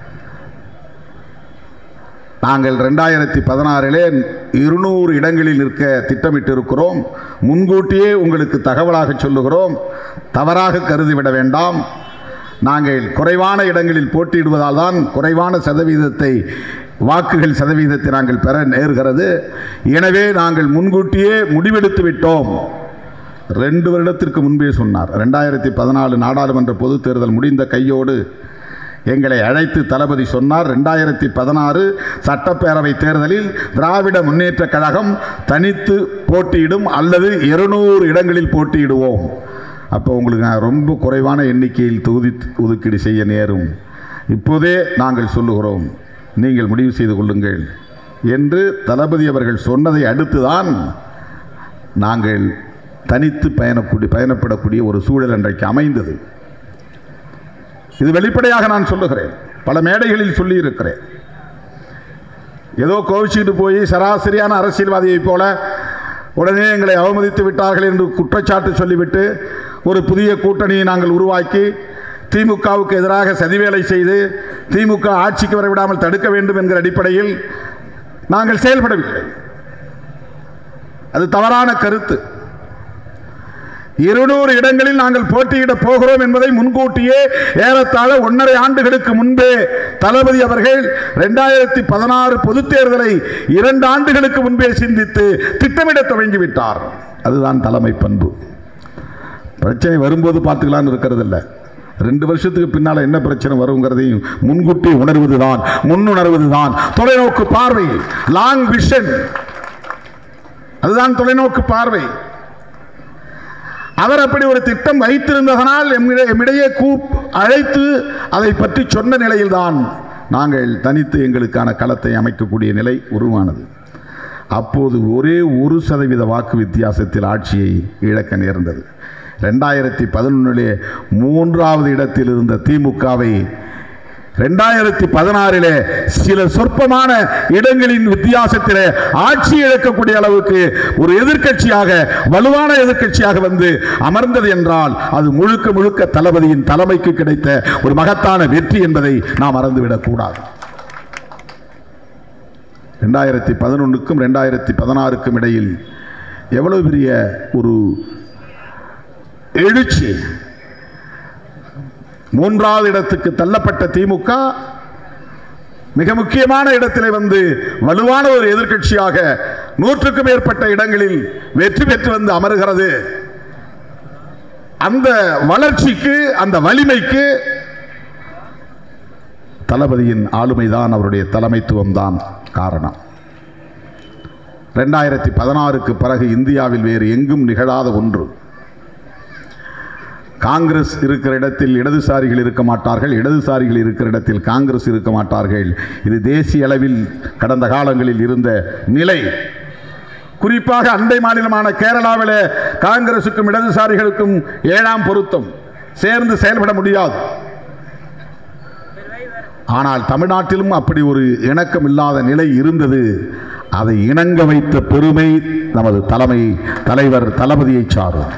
[SPEAKER 1] நாங்கள் ரெண்டாயிரத்தி பதினாறிலே இருநூறு இடங்களில் நிற்க திட்டமிட்டிருக்கிறோம் முன்கூட்டியே உங்களுக்கு தகவலாக சொல்லுகிறோம் தவறாக கருதிவிட வேண்டாம் நாங்கள் குறைவான இடங்களில் போட்டியிடுவதால் தான் குறைவான சதவீதத்தை வாக்குகள் சதவீதத்தை நாங்கள் பெற நேர்கிறது எனவே நாங்கள் முன்கூட்டியே முடிவெடுத்து விட்டோம் ரெண்டு வருடத்திற்கு முன்பே சொன்னார் ரெண்டாயிரத்தி பதினாலு நாடாளுமன்ற பொதுத் தேர்தல் முடிந்த கையோடு எங்களை அழைத்து தளபதி சொன்னார் ரெண்டாயிரத்தி பதினாறு சட்டப்பேரவை தேர்தலில் திராவிட முன்னேற்ற கழகம் தனித்து போட்டியிடும் அல்லது இருநூறு இடங்களில் போட்டியிடுவோம் அப்போ உங்களுக்கு நான் ரொம்ப குறைவான எண்ணிக்கையில் தொகுதி ஒதுக்கீடு செய்ய நேரும் இப்போதே நாங்கள் சொல்லுகிறோம் நீங்கள் முடிவு செய்து கொள்ளுங்கள் என்று தளபதி அவர்கள் சொன்னதை அடுத்துதான் நாங்கள் தனித்து பயணக்கூடிய பயணப்படக்கூடிய ஒரு சூழல் அன்றைக்கு அமைந்தது இது வெளிப்படையாக நான் சொல்லுகிறேன் பல மேடைகளில் சொல்லி இருக்கிறேன் ஏதோ கோவிச்சுக்கிட்டு போய் சராசரியான அரசியல்வாதியைப் போல உடனே எங்களை அவமதித்து விட்டார்கள் என்று குற்றச்சாட்டு சொல்லிவிட்டு ஒரு புதிய கூட்டணியை நாங்கள் உருவாக்கி திமுகவுக்கு எதிராக சதிவேலை செய்து திமுக ஆட்சிக்கு வர விடாமல் தடுக்க வேண்டும் என்கிற அடிப்படையில் நாங்கள் செயல்படவில்லை அது தவறான கருத்து இருநூறு இடங்களில் நாங்கள் போட்டியிட போகிறோம் என்பதை முன்கூட்டியே ஏறத்தாழ ஒன்றரை ஆண்டுகளுக்கு முன்பே தளபதி அவர்கள் இரண்டாயிரத்தி பதினாறு பொதுத் தேர்தலை இரண்டு ஆண்டுகளுக்கு முன்பே சிந்தித்து திட்டமிட தொடங்கிவிட்டார் அதுதான் தலைமை பண்பு பிரச்சனை வரும்போது பார்த்துக்கலான்னு இருக்கிறது இல்லை ரெண்டு வருஷத்துக்கு பின்னால என்ன பிரச்சனை வருங்கிறதையும் முன்கூட்டி உணர்வதுதான் முன்னுணர்வதுதான் தொலைநோக்கு பார்வை லாங் விஷன் அதுதான் தொலைநோக்கு பார்வை அவர் அப்படி ஒரு திட்டம் வைத்திருந்ததனால் எம்மிட- எம்மிடையே கூப் அழைத்து அதை பற்றி சொன்ன நிலையில்தான் நாங்கள் தனித்து எங்களுக்கான களத்தை அமைக்கக்கூடிய நிலை உருவானது அப்போது ஒரே ஒரு சதவீத வாக்கு வித்தியாசத்தில் ஆட்சியை இழக்க நேர்ந்தது ரெண்டாயிரத்தி பதினொன்றிலே மூன்றாவது இடத்தில் இருந்த திமுகவை ரெண்டாயிரத்தி பதினாறிலே சில சொற்பமான இடங்களின் வித்தியாசத்திலே ஆட்சி இழக்கக்கூடிய அளவுக்கு ஒரு எதிர்க்கட்சியாக வலுவான எதிர்க்கட்சியாக வந்து அமர்ந்தது என்றால் அது முழுக்க முழுக்க தளபதியின் தலைமைக்கு கிடைத்த ஒரு மகத்தான வெற்றி என்பதை நாம் மறந்துவிடக் கூடாது ரெண்டாயிரத்தி பதினொன்றுக்கும் ரெண்டாயிரத்தி பதினாறுக்கும் இடையில் எவ்வளவு பெரிய ஒரு எழுச்சி மூன்றாவது இடத்துக்கு தள்ளப்பட்ட திமுக மிக முக்கியமான இடத்திலே வந்து வலுவான ஒரு எதிர்க்கட்சியாக நூற்றுக்கும் மேற்பட்ட இடங்களில் வெற்றி பெற்று வந்து அமருகிறது அந்த வளர்ச்சிக்கு அந்த வலிமைக்கு தளபதியின் ஆளுமைதான் அவருடைய தலைமைத்துவம் தான் காரணம் ரெண்டாயிரத்தி பதினாறுக்கு பிறகு இந்தியாவில் வேறு எங்கும் நிகழாத ஒன்று காங்கிரஸ் இருக்கிற இடத்தில் இடதுசாரிகள் இருக்க மாட்டார்கள் இடதுசாரிகள் இருக்கிற இடத்தில் காங்கிரஸ் இருக்க மாட்டார்கள் இது தேசிய அளவில் கடந்த காலங்களில் இருந்த நிலை குறிப்பாக அண்டை மாநிலமான கேரளாவில் காங்கிரசுக்கும் இடதுசாரிகளுக்கும் ஏழாம் பொருத்தம் சேர்ந்து செயல்பட முடியாது ஆனால் தமிழ்நாட்டிலும் அப்படி ஒரு இணக்கம் இல்லாத நிலை இருந்தது அதை இணங்க வைத்த பெருமை நமது தலைமை தலைவர் தளபதியை சாரும்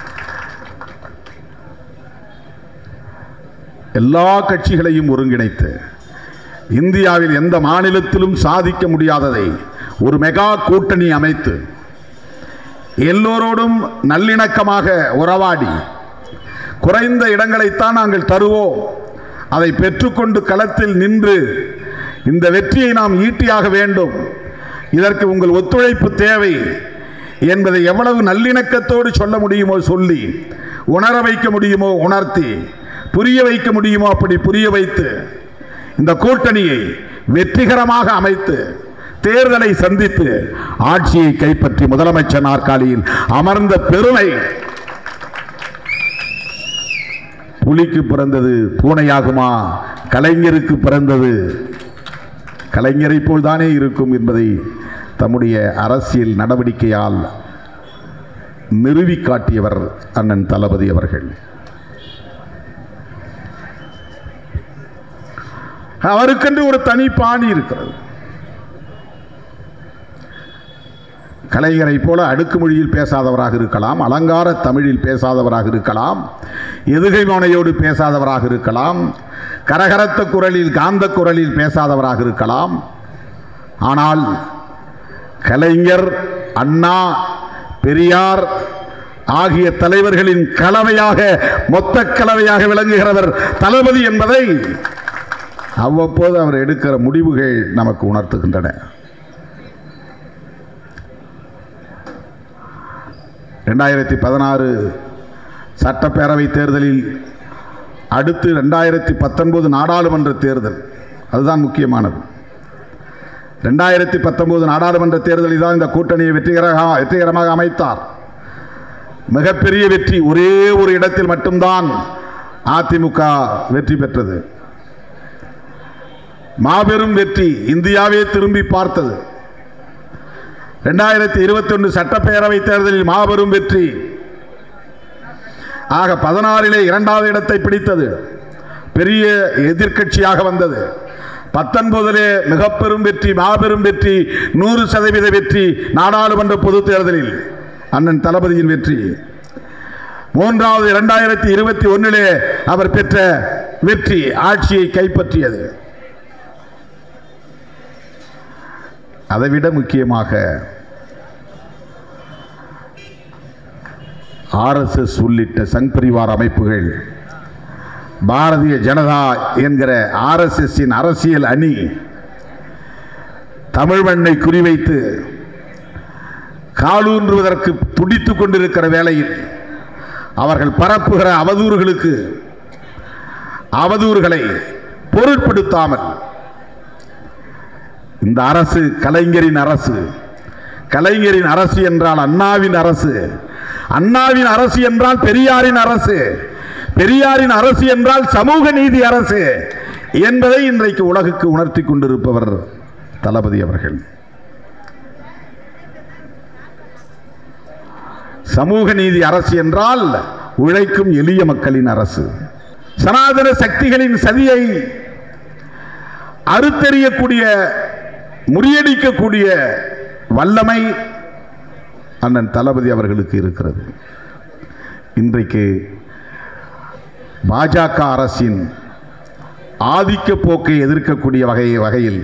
[SPEAKER 1] எல்லா கட்சிகளையும் ஒருங்கிணைத்து இந்தியாவில் எந்த மாநிலத்திலும் சாதிக்க முடியாததை ஒரு மெகா கூட்டணி அமைத்து எல்லோரோடும் நல்லிணக்கமாக உறவாடி குறைந்த இடங்களைத்தான் நாங்கள் தருவோம் அதை பெற்றுக்கொண்டு களத்தில் நின்று இந்த வெற்றியை நாம் ஈட்டியாக வேண்டும் இதற்கு உங்கள் ஒத்துழைப்பு தேவை என்பதை எவ்வளவு நல்லிணக்கத்தோடு சொல்ல முடியுமோ சொல்லி உணர வைக்க முடியுமோ உணர்த்தி புரிய வைக்க முடியுமோ அப்படி புரிய வைத்து இந்த கூட்டணியை வெற்றிகரமாக அமைத்து தேர்தலை சந்தித்து ஆட்சியை கைப்பற்றி முதலமைச்சர் நாற்காலியில் அமர்ந்த பெருமை புலிக்கு பிறந்தது பூனையாகுமா கலைஞருக்கு பிறந்தது கலைஞரை போல் தானே இருக்கும் என்பதை தம்முடைய அரசியல் நடவடிக்கையால் நிறுவி காட்டியவர் அண்ணன் தளபதி அவர்கள் அவருக்கென்று ஒரு தனி பாணி இருக்கிறது கலைஞரை போல அடுக்குமொழியில் பேசாதவராக இருக்கலாம் அலங்கார தமிழில் பேசாதவராக இருக்கலாம் எதுகை மோனையோடு பேசாதவராக இருக்கலாம் கரகரத்த குரலில் காந்த குரலில் பேசாதவராக இருக்கலாம் ஆனால் கலைஞர் அண்ணா பெரியார் ஆகிய தலைவர்களின் கலவையாக மொத்த கலவையாக விளங்குகிறவர் தளபதி என்பதை அவ்வப்போது அவர் எடுக்கிற முடிவுகள் நமக்கு உணர்த்துகின்றன ரெண்டாயிரத்தி பதினாறு சட்டப்பேரவை தேர்தலில் அடுத்து ரெண்டாயிரத்தி பத்தொன்பது நாடாளுமன்ற தேர்தல் அதுதான் முக்கியமானது ரெண்டாயிரத்தி பத்தொன்பது நாடாளுமன்ற தேர்தலில் தான் இந்த கூட்டணியை வெற்றிகரமாக வெற்றிகரமாக அமைத்தார் மிகப்பெரிய வெற்றி ஒரே ஒரு இடத்தில் மட்டும்தான் அதிமுக வெற்றி பெற்றது மாபெரும் வெற்றி இந்தியாவே திரும்பி பார்த்தது ரெண்டாயிரத்தி இருபத்தி ஒன்று சட்டப்பேரவை தேர்தலில் மாபெரும் வெற்றி ஆக பதினாறிலே இரண்டாவது இடத்தை பிடித்தது பெரிய எதிர்க்கட்சியாக வந்தது பத்தொன்பதிலே மிக பெரும் வெற்றி மாபெரும் வெற்றி நூறு சதவீத வெற்றி நாடாளுமன்ற பொதுத் தேர்தலில் அண்ணன் தளபதியின் வெற்றி மூன்றாவது இரண்டாயிரத்தி இருபத்தி ஒன்னிலே அவர் பெற்ற வெற்றி ஆட்சியை கைப்பற்றியது அதைவிட முக்கியமாக ஆர்எஸ்எஸ் உள்ளிட்ட சங் பரிவார் அமைப்புகள் பாரதிய ஜனதா என்கிற ஆர்எஸ்எஸ்ஸின் அரசியல் அணி தமிழ் மண்ணை குறிவைத்து காலூன்றுவதற்கு துடித்துக் கொண்டிருக்கிற வேளையில் அவர்கள் பரப்புகிற அவதூறுகளுக்கு அவதூறுகளை பொருட்படுத்தாமல் இந்த அரசு கலைஞரின் அரசு கலைஞரின் அரசு என்றால் அண்ணாவின் அரசு அண்ணாவின் அரசு என்றால் பெரியாரின் அரசு பெரியாரின் அரசு என்றால் சமூக நீதி அரசு என்பதை இன்றைக்கு உலகுக்கு உணர்த்தி கொண்டிருப்பவர் தளபதி அவர்கள் சமூக நீதி அரசு என்றால் உழைக்கும் எளிய மக்களின் அரசு சனாதன சக்திகளின் சதியை அறுத்தெறியக்கூடிய முறியடிக்கக்கூடிய வல்லமை அண்ணன் தளபதி அவர்களுக்கு இருக்கிறது இன்றைக்கு பாஜக அரசின் ஆதிக்க போக்கை எதிர்க்கக்கூடிய வகை வகையில்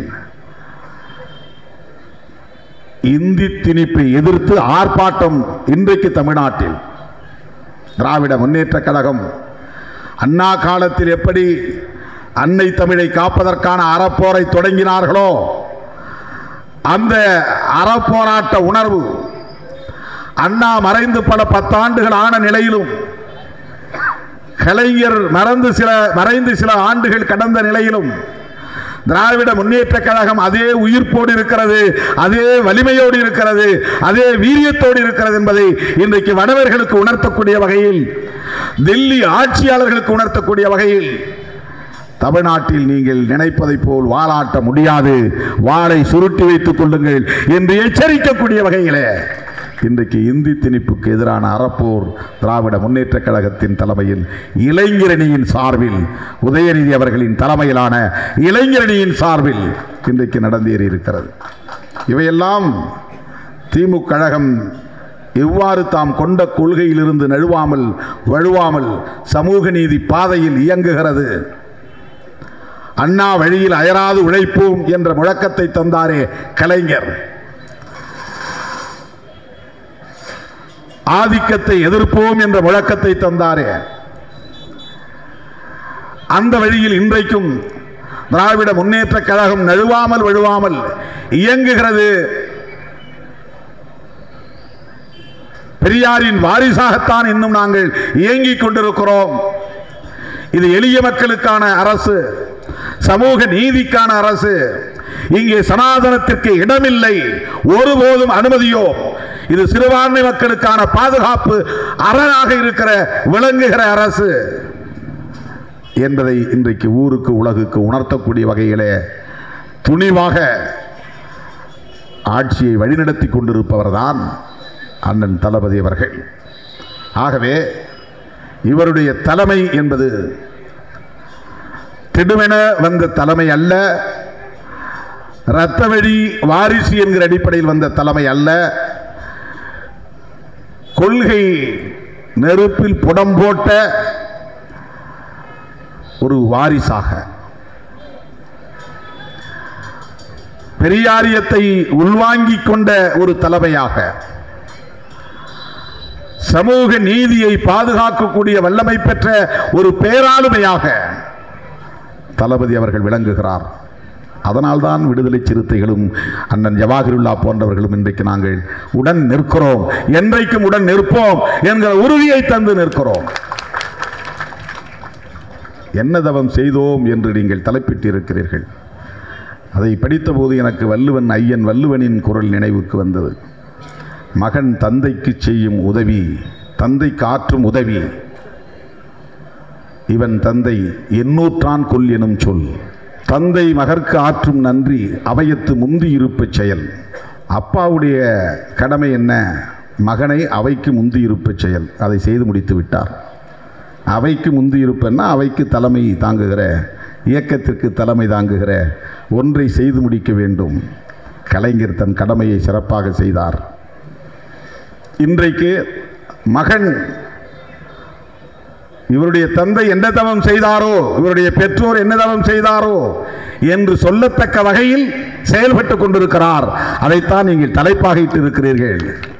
[SPEAKER 1] இந்தி திணிப்பை எதிர்த்து ஆர்ப்பாட்டம் இன்றைக்கு தமிழ்நாட்டில் திராவிட முன்னேற்ற கழகம் அண்ணா காலத்தில் எப்படி அன்னை தமிழை காப்பதற்கான அறப்போரை தொடங்கினார்களோ அந்த அறப்போராட்ட உணர்வு அண்ணா மறைந்து பல பத்தாண்டுகள் ஆன நிலையிலும் கலைஞர் மறந்து சில மறைந்து சில ஆண்டுகள் கடந்த நிலையிலும் திராவிட முன்னேற்ற கழகம் அதே உயிர்ப்போடு இருக்கிறது அதே வலிமையோடு இருக்கிறது அதே வீரியத்தோடு இருக்கிறது என்பதை இன்றைக்கு வடவர்களுக்கு உணர்த்தக்கூடிய வகையில் டெல்லி ஆட்சியாளர்களுக்கு உணர்த்தக்கூடிய வகையில் தமிழ்நாட்டில் நீங்கள் நினைப்பதைப் போல் வாலாட்ட முடியாது வாளை சுருட்டி வைத்துக் கொள்ளுங்கள் என்று எச்சரிக்கக்கூடிய வகையிலே இன்றைக்கு இந்தி திணிப்புக்கு எதிரான அறப்போர் திராவிட முன்னேற்ற கழகத்தின் தலைமையில் இளைஞரணியின் சார்பில் உதயநிதி அவர்களின் தலைமையிலான இளைஞரணியின் சார்பில் இன்றைக்கு நடந்தேறி இருக்கிறது இவையெல்லாம் திமுக கழகம் எவ்வாறு தாம் கொண்ட கொள்கையிலிருந்து நழுவாமல் வழுவாமல் சமூக நீதி பாதையில் இயங்குகிறது அண்ணா வழியில் அயராது உழைப்போம் என்ற முழக்கத்தை தந்தாரே கலைஞர் ஆதிக்கத்தை எதிர்ப்போம் என்ற முழக்கத்தை தந்தாரே அந்த வழியில் இன்றைக்கும் திராவிட முன்னேற்ற கழகம் நழுவாமல் வழுவாமல் இயங்குகிறது பெரியாரின் வாரிசாகத்தான் இன்னும் நாங்கள் இயங்கிக் கொண்டிருக்கிறோம் இது எளிய மக்களுக்கான அரசு சமூக நீதிக்கான அரசு இங்கே சனாதனத்திற்கு இடமில்லை ஒருபோதும் அனுமதியோ இது சிறுபான்மை மக்களுக்கான பாதுகாப்பு அரணாக இருக்கிற விளங்குகிற அரசு என்பதை இன்றைக்கு ஊருக்கு உலகுக்கு உணர்த்தக்கூடிய வகையிலே துணிவாக ஆட்சியை வழிநடத்தி கொண்டிருப்பவர்தான் அண்ணன் தளபதி அவர்கள் ஆகவே இவருடைய தலைமை என்பது திடுமென வந்த தலைமை அல்ல இரத்த வழி வாரிசு என்கிற அடிப்படையில் வந்த தலைமை அல்ல கொள்கை நெருப்பில் புடம் போட்ட ஒரு வாரிசாக பெரியாரியத்தை உள்வாங்கிக் கொண்ட ஒரு தலைமையாக சமூக நீதியை பாதுகாக்கக்கூடிய வல்லமை பெற்ற ஒரு பேராளுமையாக தளபதி அவர்கள் விளங்குகிறார் அதனால்தான் விடுதலை சிறுத்தைகளும் அண்ணன் ஜவாஹிருல்லா போன்றவர்களும் இன்றைக்கு நாங்கள் உடன் நிற்கிறோம் என்றைக்கும் உடன் நிற்போம் என்கிற உறுதியை தந்து நிற்கிறோம் என்ன தவம் செய்தோம் என்று நீங்கள் தலைப்பிட்டிருக்கிறீர்கள் அதை படித்தபோது எனக்கு வள்ளுவன் ஐயன் வள்ளுவனின் குரல் நினைவுக்கு வந்தது மகன் தந்தைக்கு செய்யும் உதவி தந்தைக்கு ஆற்றும் உதவி இவன் தந்தை எண்ணூற்றான் கொல் எனும் சொல் தந்தை மகற்கு ஆற்றும் நன்றி அவையத்து முந்தி இருப்பச் செயல் அப்பாவுடைய கடமை என்ன மகனை அவைக்கு முந்தி இருப்பச் செயல் அதை செய்து முடித்து விட்டார் அவைக்கு முந்தி இருப்பன்னா அவைக்கு தலைமை தாங்குகிற இயக்கத்திற்கு தலைமை தாங்குகிற ஒன்றை செய்து முடிக்க வேண்டும் கலைஞர் தன் கடமையை சிறப்பாக செய்தார் இன்றைக்கு மகன் இவருடைய தந்தை என்ன தவம் செய்தாரோ இவருடைய பெற்றோர் என்ன தவம் செய்தாரோ என்று சொல்லத்தக்க வகையில் செயல்பட்டுக் கொண்டிருக்கிறார் அதைத்தான் நீங்கள் தலைப்பாக இட்டு இருக்கிறீர்கள்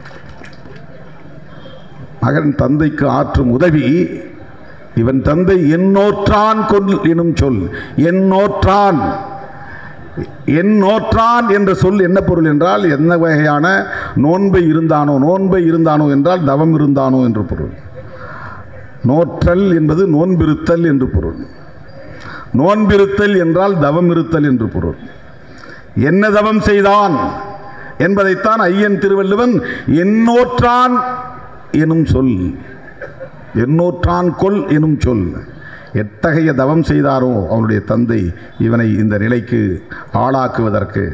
[SPEAKER 1] மகன் தந்தைக்கு ஆற்றும் உதவி இவன் தந்தை என்னோற்றான் கொல் எனும் சொல் என்னோற்றான் என்னோற்றான் என்ற சொல் என்ன பொருள் என்றால் என்ன வகையான நோன்பை இருந்தானோ நோன்பை இருந்தானோ என்றால் தவம் இருந்தானோ என்று பொருள் நோற்றல் என்பது நோன்பிருத்தல் என்று பொருள் நோன்பிருத்தல் என்றால் தவம் இருத்தல் என்று பொருள் என்ன தவம் செய்தான் என்பதைத்தான் ஐயன் திருவள்ளுவன் எண்ணோற்றான் எனும் சொல் எண்ணூற்றான் கொல் எனும் சொல் எத்தகைய தவம் செய்தாரோ அவனுடைய தந்தை இவனை இந்த நிலைக்கு ஆளாக்குவதற்கு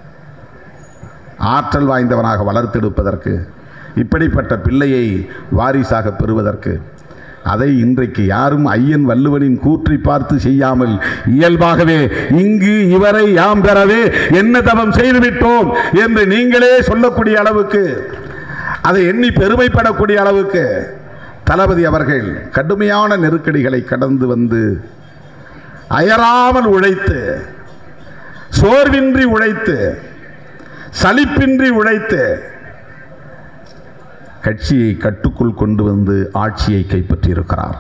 [SPEAKER 1] ஆற்றல் வாய்ந்தவனாக வளர்த்தெடுப்பதற்கு இப்படிப்பட்ட பிள்ளையை வாரிசாக பெறுவதற்கு அதை இன்றைக்கு யாரும் ஐயன் வள்ளுவனின் கூற்றை பார்த்து செய்யாமல் இயல்பாகவே இங்கு இவரை யாம் பெறவே என்ன தவம் செய்துவிட்டோம் என்று நீங்களே சொல்லக்கூடிய அளவுக்கு அதை எண்ணி பெருமைப்படக்கூடிய அளவுக்கு தளபதி அவர்கள் கடுமையான நெருக்கடிகளை கடந்து வந்து அயராமல் உழைத்து சோர்வின்றி உழைத்து சலிப்பின்றி உழைத்து கட்சியை கட்டுக்குள் கொண்டு வந்து ஆட்சியை கைப்பற்றியிருக்கிறார்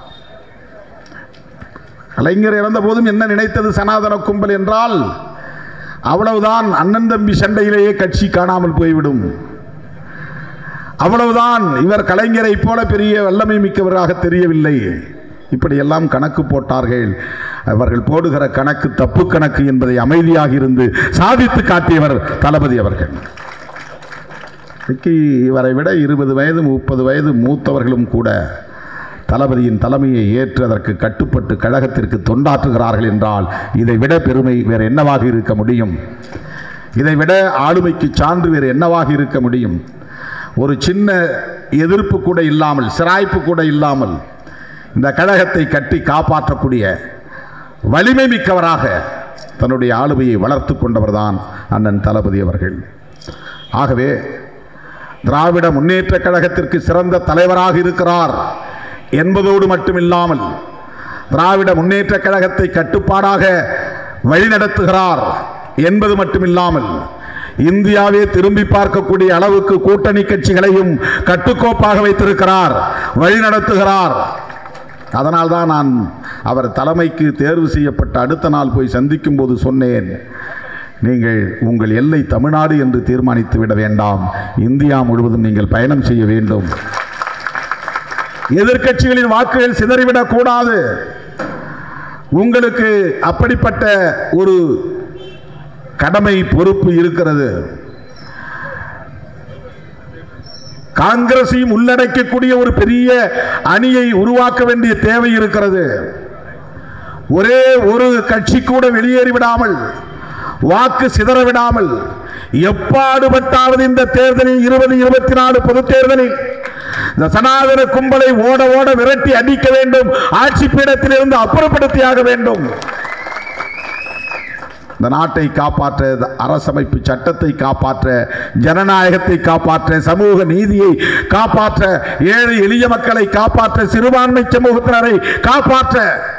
[SPEAKER 1] கலைஞர் இறந்த போதும் என்ன நினைத்தது சனாதன கும்பல் என்றால் அவ்வளவுதான் அண்ணன் தம்பி சண்டையிலேயே கட்சி காணாமல் போய்விடும் அவ்வளவுதான் இவர் கலைஞரை போல பெரிய வல்லமை மிக்கவராக தெரியவில்லை இப்படியெல்லாம் கணக்கு போட்டார்கள் அவர்கள் போடுகிற கணக்கு தப்பு கணக்கு என்பதை அமைதியாக இருந்து சாதித்து காட்டியவர் தளபதி அவர்கள் இன்னைக்கு இவரை விட இருபது வயது முப்பது வயது மூத்தவர்களும் கூட தளபதியின் தலைமையை ஏற்று அதற்கு கட்டுப்பட்டு கழகத்திற்கு தொண்டாற்றுகிறார்கள் என்றால் இதை விட பெருமை வேறு என்னவாக இருக்க முடியும் இதை விட ஆளுமைக்கு சான்று வேறு என்னவாக இருக்க முடியும் ஒரு சின்ன எதிர்ப்பு கூட இல்லாமல் சிராய்ப்பு கூட இல்லாமல் இந்த கழகத்தை கட்டி காப்பாற்றக்கூடிய வலிமை மிக்கவராக தன்னுடைய ஆளுமையை வளர்த்து கொண்டவர்தான் அண்ணன் தளபதி அவர்கள் ஆகவே திராவிட முன்னேற்ற கழகத்திற்கு சிறந்த தலைவராக இருக்கிறார் என்பதோடு மட்டுமில்லாமல் திராவிட முன்னேற்ற கழகத்தை கட்டுப்பாடாக வழிநடத்துகிறார் என்பது மட்டுமில்லாமல் இந்தியாவே திரும்பி பார்க்கக்கூடிய அளவுக்கு கூட்டணி கட்சிகளையும் கட்டுக்கோப்பாக வைத்திருக்கிறார் வழிநடத்துகிறார் அதனால்தான் நான் அவர் தலைமைக்கு தேர்வு செய்யப்பட்ட அடுத்த நாள் போய் சந்திக்கும் போது சொன்னேன் நீங்கள் உங்கள் எல்லை தமிழ்நாடு என்று தீர்மானித்து விட வேண்டாம் இந்தியா முழுவதும் நீங்கள் பயணம் செய்ய வேண்டும் எதிர்க்கட்சிகளின் வாக்குகள் சிதறிவிடக் கூடாது உங்களுக்கு அப்படிப்பட்ட ஒரு கடமை பொறுப்பு இருக்கிறது காங்கிரஸையும் உள்ளடக்கக்கூடிய ஒரு பெரிய அணியை உருவாக்க வேண்டிய தேவை இருக்கிறது ஒரே ஒரு கட்சி கூட வெளியேறி விடாமல் வாக்கு சிதற விடாமல் எப்பாடுபட்டாவது இந்த தேர்தலில் இருபது இருபத்தி நாலு பொது தேர்தலில் இந்த சனாதன கும்பலை ஓட ஓட விரட்டி அடிக்க வேண்டும் ஆட்சி பீடத்திலிருந்து அப்புறப்படுத்தியாக வேண்டும் இந்த நாட்டை காப்பாற்ற இந்த அரசமைப்பு சட்டத்தை காப்பாற்ற ஜனநாயகத்தை காப்பாற்ற சமூக நீதியை காப்பாற்ற ஏழை எளிய மக்களை காப்பாற்ற சிறுபான்மை சமூகத்தினரை காப்பாற்ற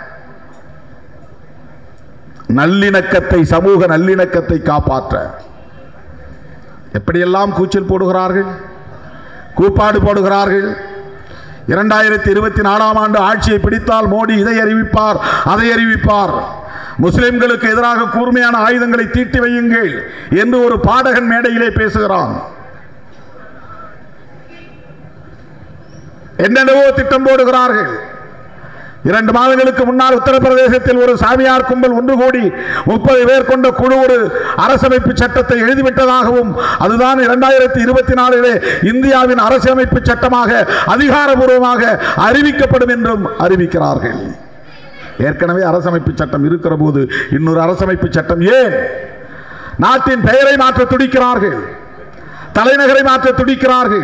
[SPEAKER 1] நல்லிணக்கத்தை சமூக நல்லிணக்கத்தை காப்பாற்ற எப்படியெல்லாம் கூச்சல் போடுகிறார்கள் கூப்பாடு போடுகிறார்கள் இரண்டாயிரத்தி இருபத்தி நாலாம் ஆண்டு ஆட்சியை பிடித்தால் மோடி இதை அறிவிப்பார் அதை அறிவிப்பார் முஸ்லிம்களுக்கு எதிராக கூர்மையான ஆயுதங்களை தீட்டி வையுங்கள் என்று ஒரு பாடகன் மேடையிலே பேசுகிறான் என்னென்னவோ திட்டம் போடுகிறார்கள் இரண்டு மாதங்களுக்கு முன்னால் உத்தரப்பிரதேசத்தில் ஒரு சாமியார் கும்பல் ஒன்று கூடி முப்பது பேர் கொண்ட குழு ஒரு அரசமைப்பு சட்டத்தை எழுதிவிட்டதாகவும் அதுதான் இரண்டாயிரத்தி இருபத்தி நாலிலே இந்தியாவின் அரசியலமைப்பு சட்டமாக அதிகாரபூர்வமாக அறிவிக்கப்படும் என்றும் அறிவிக்கிறார்கள் ஏற்கனவே அரசமைப்பு சட்டம் இருக்கிற போது இன்னொரு அரசமைப்பு சட்டம் ஏன் நாட்டின் பெயரை மாற்ற துடிக்கிறார்கள் தலைநகரை மாற்ற துடிக்கிறார்கள்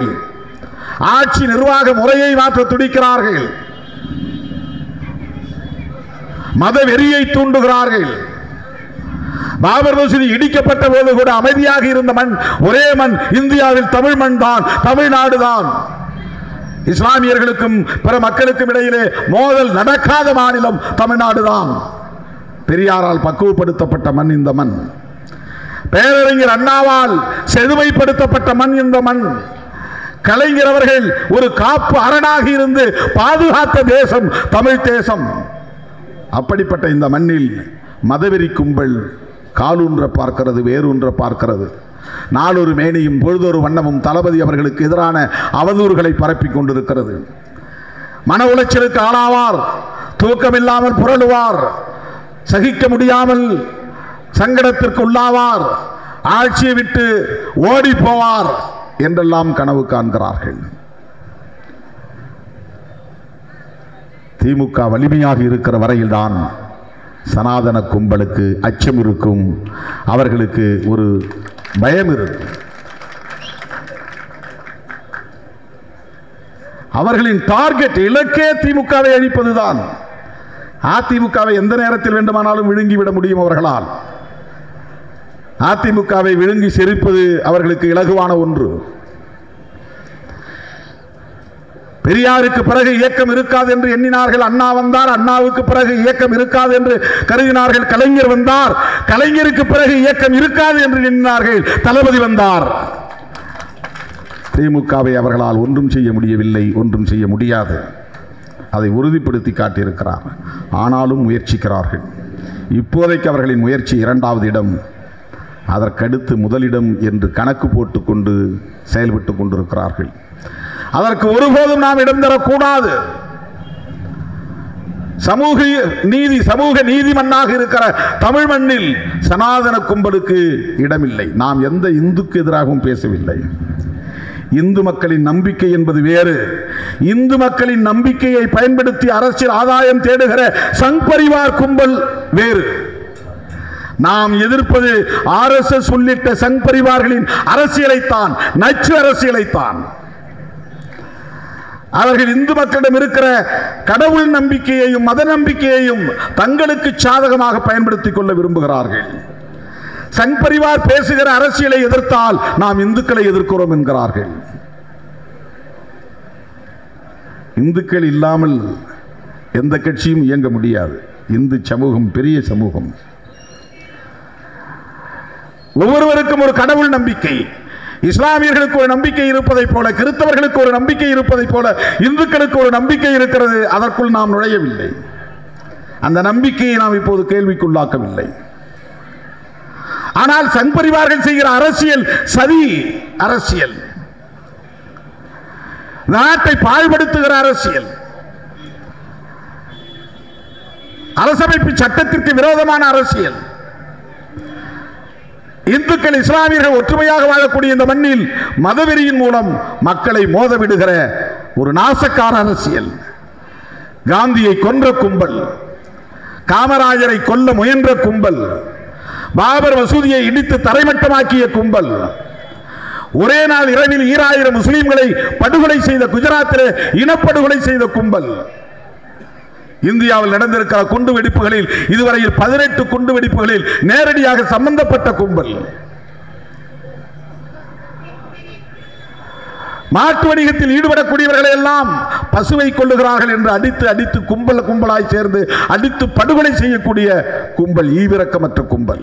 [SPEAKER 1] ஆட்சி நிர்வாக முறையை மாற்ற துடிக்கிறார்கள் மத வெறியை தூண்டுகிறார்கள் பாபர் மசூதி இடிக்கப்பட்ட போது கூட அமைதியாக இருந்த மண் ஒரே மண் இந்தியாவில் தமிழ் மண் தான் தமிழ்நாடு தான் இஸ்லாமியர்களுக்கும் பிற மக்களுக்கும் இடையிலே மோதல் நடக்காத மாநிலம் தமிழ்நாடு தான் பெரியாரால் பக்குவப்படுத்தப்பட்ட மண் இந்த மண் பேரறிஞர் அண்ணாவால் செழுமைப்படுத்தப்பட்ட மண் இந்த மண் கலைஞர் அவர்கள் ஒரு காப்பு அரணாக இருந்து பாதுகாத்த தேசம் தமிழ் தேசம் அப்படிப்பட்ட இந்த மண்ணில் மதவெறி கும்பல் காலூன்ற பார்க்கிறது வேரூன்ற பார்க்கிறது நாளொரு மேனியும் பொழுதொரு வண்ணமும் தளபதி அவர்களுக்கு எதிரான அவதூறுகளை பரப்பிக் கொண்டிருக்கிறது மன உளைச்சலுக்கு ஆளாவார் தூக்கமில்லாமல் புரளுவார் சகிக்க முடியாமல் சங்கடத்திற்கு உள்ளாவார் ஆட்சியை விட்டு ஓடி போவார் என்றெல்லாம் கனவு காண்கிறார்கள் திமுக வலிமையாக இருக்கிற வரையில்தான் சனாதன கும்பலுக்கு அச்சம் இருக்கும் அவர்களுக்கு ஒரு பயம் இருக்கும் அவர்களின் டார்கெட் இலக்கே திமுகவை அழிப்பதுதான் அதிமுகவை எந்த நேரத்தில் வேண்டுமானாலும் விழுங்கிவிட முடியும் அவர்களால் அதிமுகவை விழுங்கி செரிப்பது அவர்களுக்கு இலகுவான ஒன்று பெரியாருக்கு பிறகு இயக்கம் இருக்காது என்று எண்ணினார்கள் அண்ணா வந்தார் அண்ணாவுக்கு பிறகு இயக்கம் இருக்காது என்று கருதினார்கள் கலைஞர் வந்தார் கலைஞருக்கு பிறகு இயக்கம் இருக்காது என்று எண்ணினார்கள் தளபதி வந்தார் திமுகவை அவர்களால் ஒன்றும் செய்ய முடியவில்லை ஒன்றும் செய்ய முடியாது அதை உறுதிப்படுத்தி காட்டியிருக்கிறார் ஆனாலும் முயற்சிக்கிறார்கள் இப்போதைக்கு அவர்களின் முயற்சி இரண்டாவது இடம் அதற்கடுத்து முதலிடம் என்று கணக்கு போட்டுக்கொண்டு செயல்பட்டு கொண்டிருக்கிறார்கள் அதற்கு ஒருபோதும் நாம் இடம் தரக்கூடாது சமூக நீதி சமூக நீதிமன்னாக இருக்கிற தமிழ் மண்ணில் சனாதன கும்பலுக்கு இடமில்லை நாம் எந்த இந்துக்கு எதிராகவும் பேசவில்லை இந்து மக்களின் நம்பிக்கை என்பது வேறு இந்து மக்களின் நம்பிக்கையை பயன்படுத்தி அரசியல் ஆதாயம் தேடுகிற சங் பரிவார் கும்பல் வேறு நாம் எதிர்ப்பது ஆர்எஸ்எஸ் உள்ளிட்ட சங் பரிவார்களின் அரசியலைத்தான் நச்சு அரசியலைத்தான் அவர்கள் இந்து மக்களிடம் இருக்கிற கடவுள் நம்பிக்கையையும் மத நம்பிக்கையையும் தங்களுக்கு சாதகமாக பயன்படுத்திக் கொள்ள விரும்புகிறார்கள் சங் பரிவார் பேசுகிற அரசியலை எதிர்த்தால் நாம் இந்துக்களை எதிர்க்கிறோம் என்கிறார்கள் இந்துக்கள் இல்லாமல் எந்த கட்சியும் இயங்க முடியாது இந்து சமூகம் பெரிய சமூகம் ஒவ்வொருவருக்கும் ஒரு கடவுள் நம்பிக்கை இஸ்லாமியர்களுக்கு ஒரு நம்பிக்கை இருப்பதைப் போல கிறிஸ்தவர்களுக்கு ஒரு நம்பிக்கை இருப்பதைப் போல இந்துக்களுக்கு ஒரு நம்பிக்கை இருக்கிறது அதற்குள் நாம் நுழையவில்லை அந்த நம்பிக்கையை நாம் இப்போது கேள்விக்குள்ளாக்கவில்லை ஆனால் சங் பரிவார்கள் செய்கிற அரசியல் சதி அரசியல் நாட்டை பாழ்படுத்துகிற அரசியல் அரசமைப்பு சட்டத்திற்கு விரோதமான அரசியல் இந்துக்கள் இஸ்லாமியர்கள் ஒற்றுமையாக வாழக்கூடிய இந்த மண்ணில் மதவெறியின் மூலம் மக்களை மோதவிடுகிற ஒரு நாசக்கார அரசியல் காந்தியை கொன்ற கும்பல் காமராஜரை கொல்ல முயன்ற கும்பல் பாபர் மசூதியை இடித்து தரைமட்டமாக்கிய கும்பல் ஒரே நாள் இரவில் ஈராயிரம் முஸ்லிம்களை படுகொலை செய்த குஜராத்திலே இனப்படுகொலை செய்த கும்பல் இந்தியாவில் நடந்திருக்கிற குண்டு வெடிப்புகளில் இதுவரையில் பதினெட்டு குண்டு வெடிப்புகளில் நேரடியாக சம்பந்தப்பட்ட கும்பல் மாட்டு வணிகத்தில் ஈடுபடக்கூடியவர்களை எல்லாம் பசுவை கொள்ளுகிறார்கள் என்று அடித்து அடித்து கும்பல் கும்பலாய் சேர்ந்து அடித்து படுகொலை செய்யக்கூடிய கும்பல் ஈவிரக்கமற்ற கும்பல்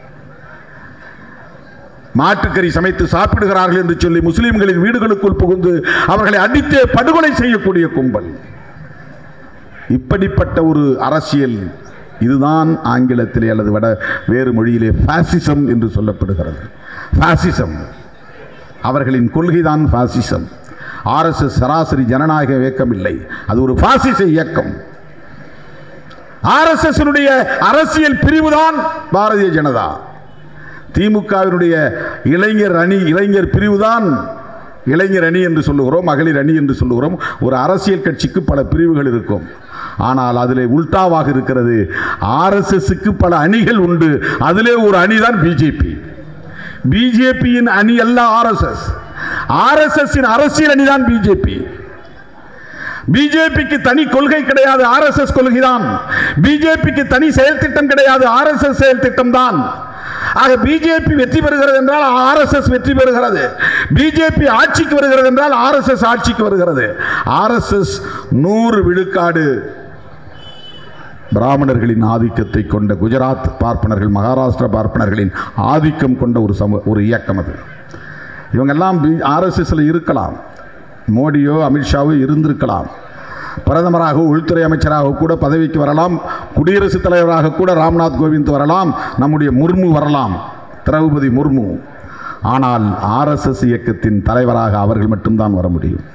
[SPEAKER 1] மாட்டுக்கறி சமைத்து சாப்பிடுகிறார்கள் என்று சொல்லி முஸ்லிம்களின் வீடுகளுக்குள் புகுந்து அவர்களை அடித்தே படுகொலை செய்யக்கூடிய கும்பல் இப்படிப்பட்ட ஒரு அரசியல் இதுதான் ஆங்கிலத்திலே அல்லது வட வேறு மொழியிலே பாசிசம் என்று சொல்லப்படுகிறது பாசிசம் அவர்களின் கொள்கைதான் பாசிசம் ஆர்எஸ்எஸ் சராசரி ஜனநாயக இயக்கம் இல்லை அது ஒரு பாசிச இயக்கம் ஆர்எஸ்எஸ் அரசியல் பிரிவுதான் பாரதிய ஜனதா திமுகவினுடைய இளைஞர் அணி இளைஞர் பிரிவுதான் இளைஞர் அணி என்று சொல்லுகிறோம் மகளிர் அணி என்று சொல்லுகிறோம் ஒரு அரசியல் கட்சிக்கு பல பிரிவுகள் இருக்கும் ஆனால் அதிலே உல்டாவாக இருக்கிறது ஆர்எஸ்எஸ்க்கு பல அணிகள் உண்டு அதிலே ஒரு அணிதான் பிஜேபி பிஜேபியின் அணி அல்ல ஆர்எஸ்எஸ் ஆர்எஸ்எஸ் அரசியல் அணிதான் பிஜேபி பிஜேபிக்கு தனி கொள்கை கிடையாது ஆர்எஸ்எஸ் கொள்கைதான் பிஜேபிக்கு தனி செயல் திட்டம் கிடையாது ஆர்எஸ்எஸ் செயல் திட்டம் தான் ஆக பிஜேபி வெற்றி பெறுகிறது என்றால் ஆர்எஸ்எஸ் வெற்றி பெறுகிறது பிஜேபி ஆட்சிக்கு வருகிறது என்றால் ஆர்எஸ்எஸ் ஆட்சிக்கு வருகிறது ஆர்எஸ்எஸ் நூறு விழுக்காடு பிராமணர்களின் ஆதிக்கத்தை கொண்ட குஜராத் பார்ப்பனர்கள் மகாராஷ்டிரா பார்ப்பனர்களின் ஆதிக்கம் கொண்ட ஒரு சமூக ஒரு இயக்கம் அது இவங்கெல்லாம் பி ஆர்எஸ்எஸ்ல இருக்கலாம் மோடியோ அமித்ஷாவோ இருந்திருக்கலாம் பிரதமராக உள்துறை அமைச்சராக கூட பதவிக்கு வரலாம் குடியரசுத் தலைவராக கூட ராம்நாத் கோவிந்த் வரலாம் நம்முடைய முர்மு வரலாம் திரௌபதி முர்மு ஆனால் ஆர்எஸ்எஸ் இயக்கத்தின் தலைவராக அவர்கள் மட்டும்தான் வர முடியும்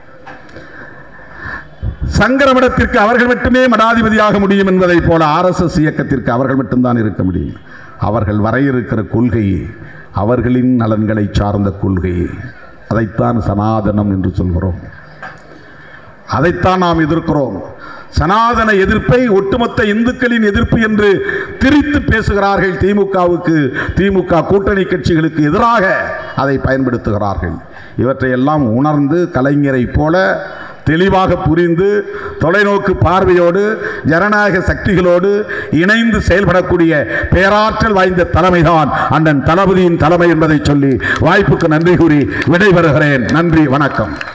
[SPEAKER 1] சங்கரமடத்திற்கு அவர்கள் மட்டுமே மடாதிபதியாக முடியும் என்பதைப் போல ஆர்எஸ்எஸ் இயக்கத்திற்கு அவர்கள் மட்டும்தான் இருக்க முடியும் அவர்கள் வர இருக்கிற கொள்கை அவர்களின் நலன்களை சார்ந்த கொள்கை அதைத்தான் சனாதனம் என்று சொல்கிறோம் அதைத்தான் நாம் எதிர்க்கிறோம் சனாதன எதிர்ப்பை ஒட்டுமொத்த இந்துக்களின் எதிர்ப்பு என்று திரித்து பேசுகிறார்கள் திமுகவுக்கு திமுக கூட்டணி கட்சிகளுக்கு எதிராக அதை பயன்படுத்துகிறார்கள் இவற்றையெல்லாம் உணர்ந்து கலைஞரை போல தெளிவாக புரிந்து தொலைநோக்கு பார்வையோடு ஜனநாயக சக்திகளோடு இணைந்து செயல்படக்கூடிய பேராற்றல் வாய்ந்த தலைமைதான் அண்ணன் தளபதியின் தலைமை என்பதை சொல்லி வாய்ப்புக்கு நன்றி கூறி விடைபெறுகிறேன் நன்றி வணக்கம்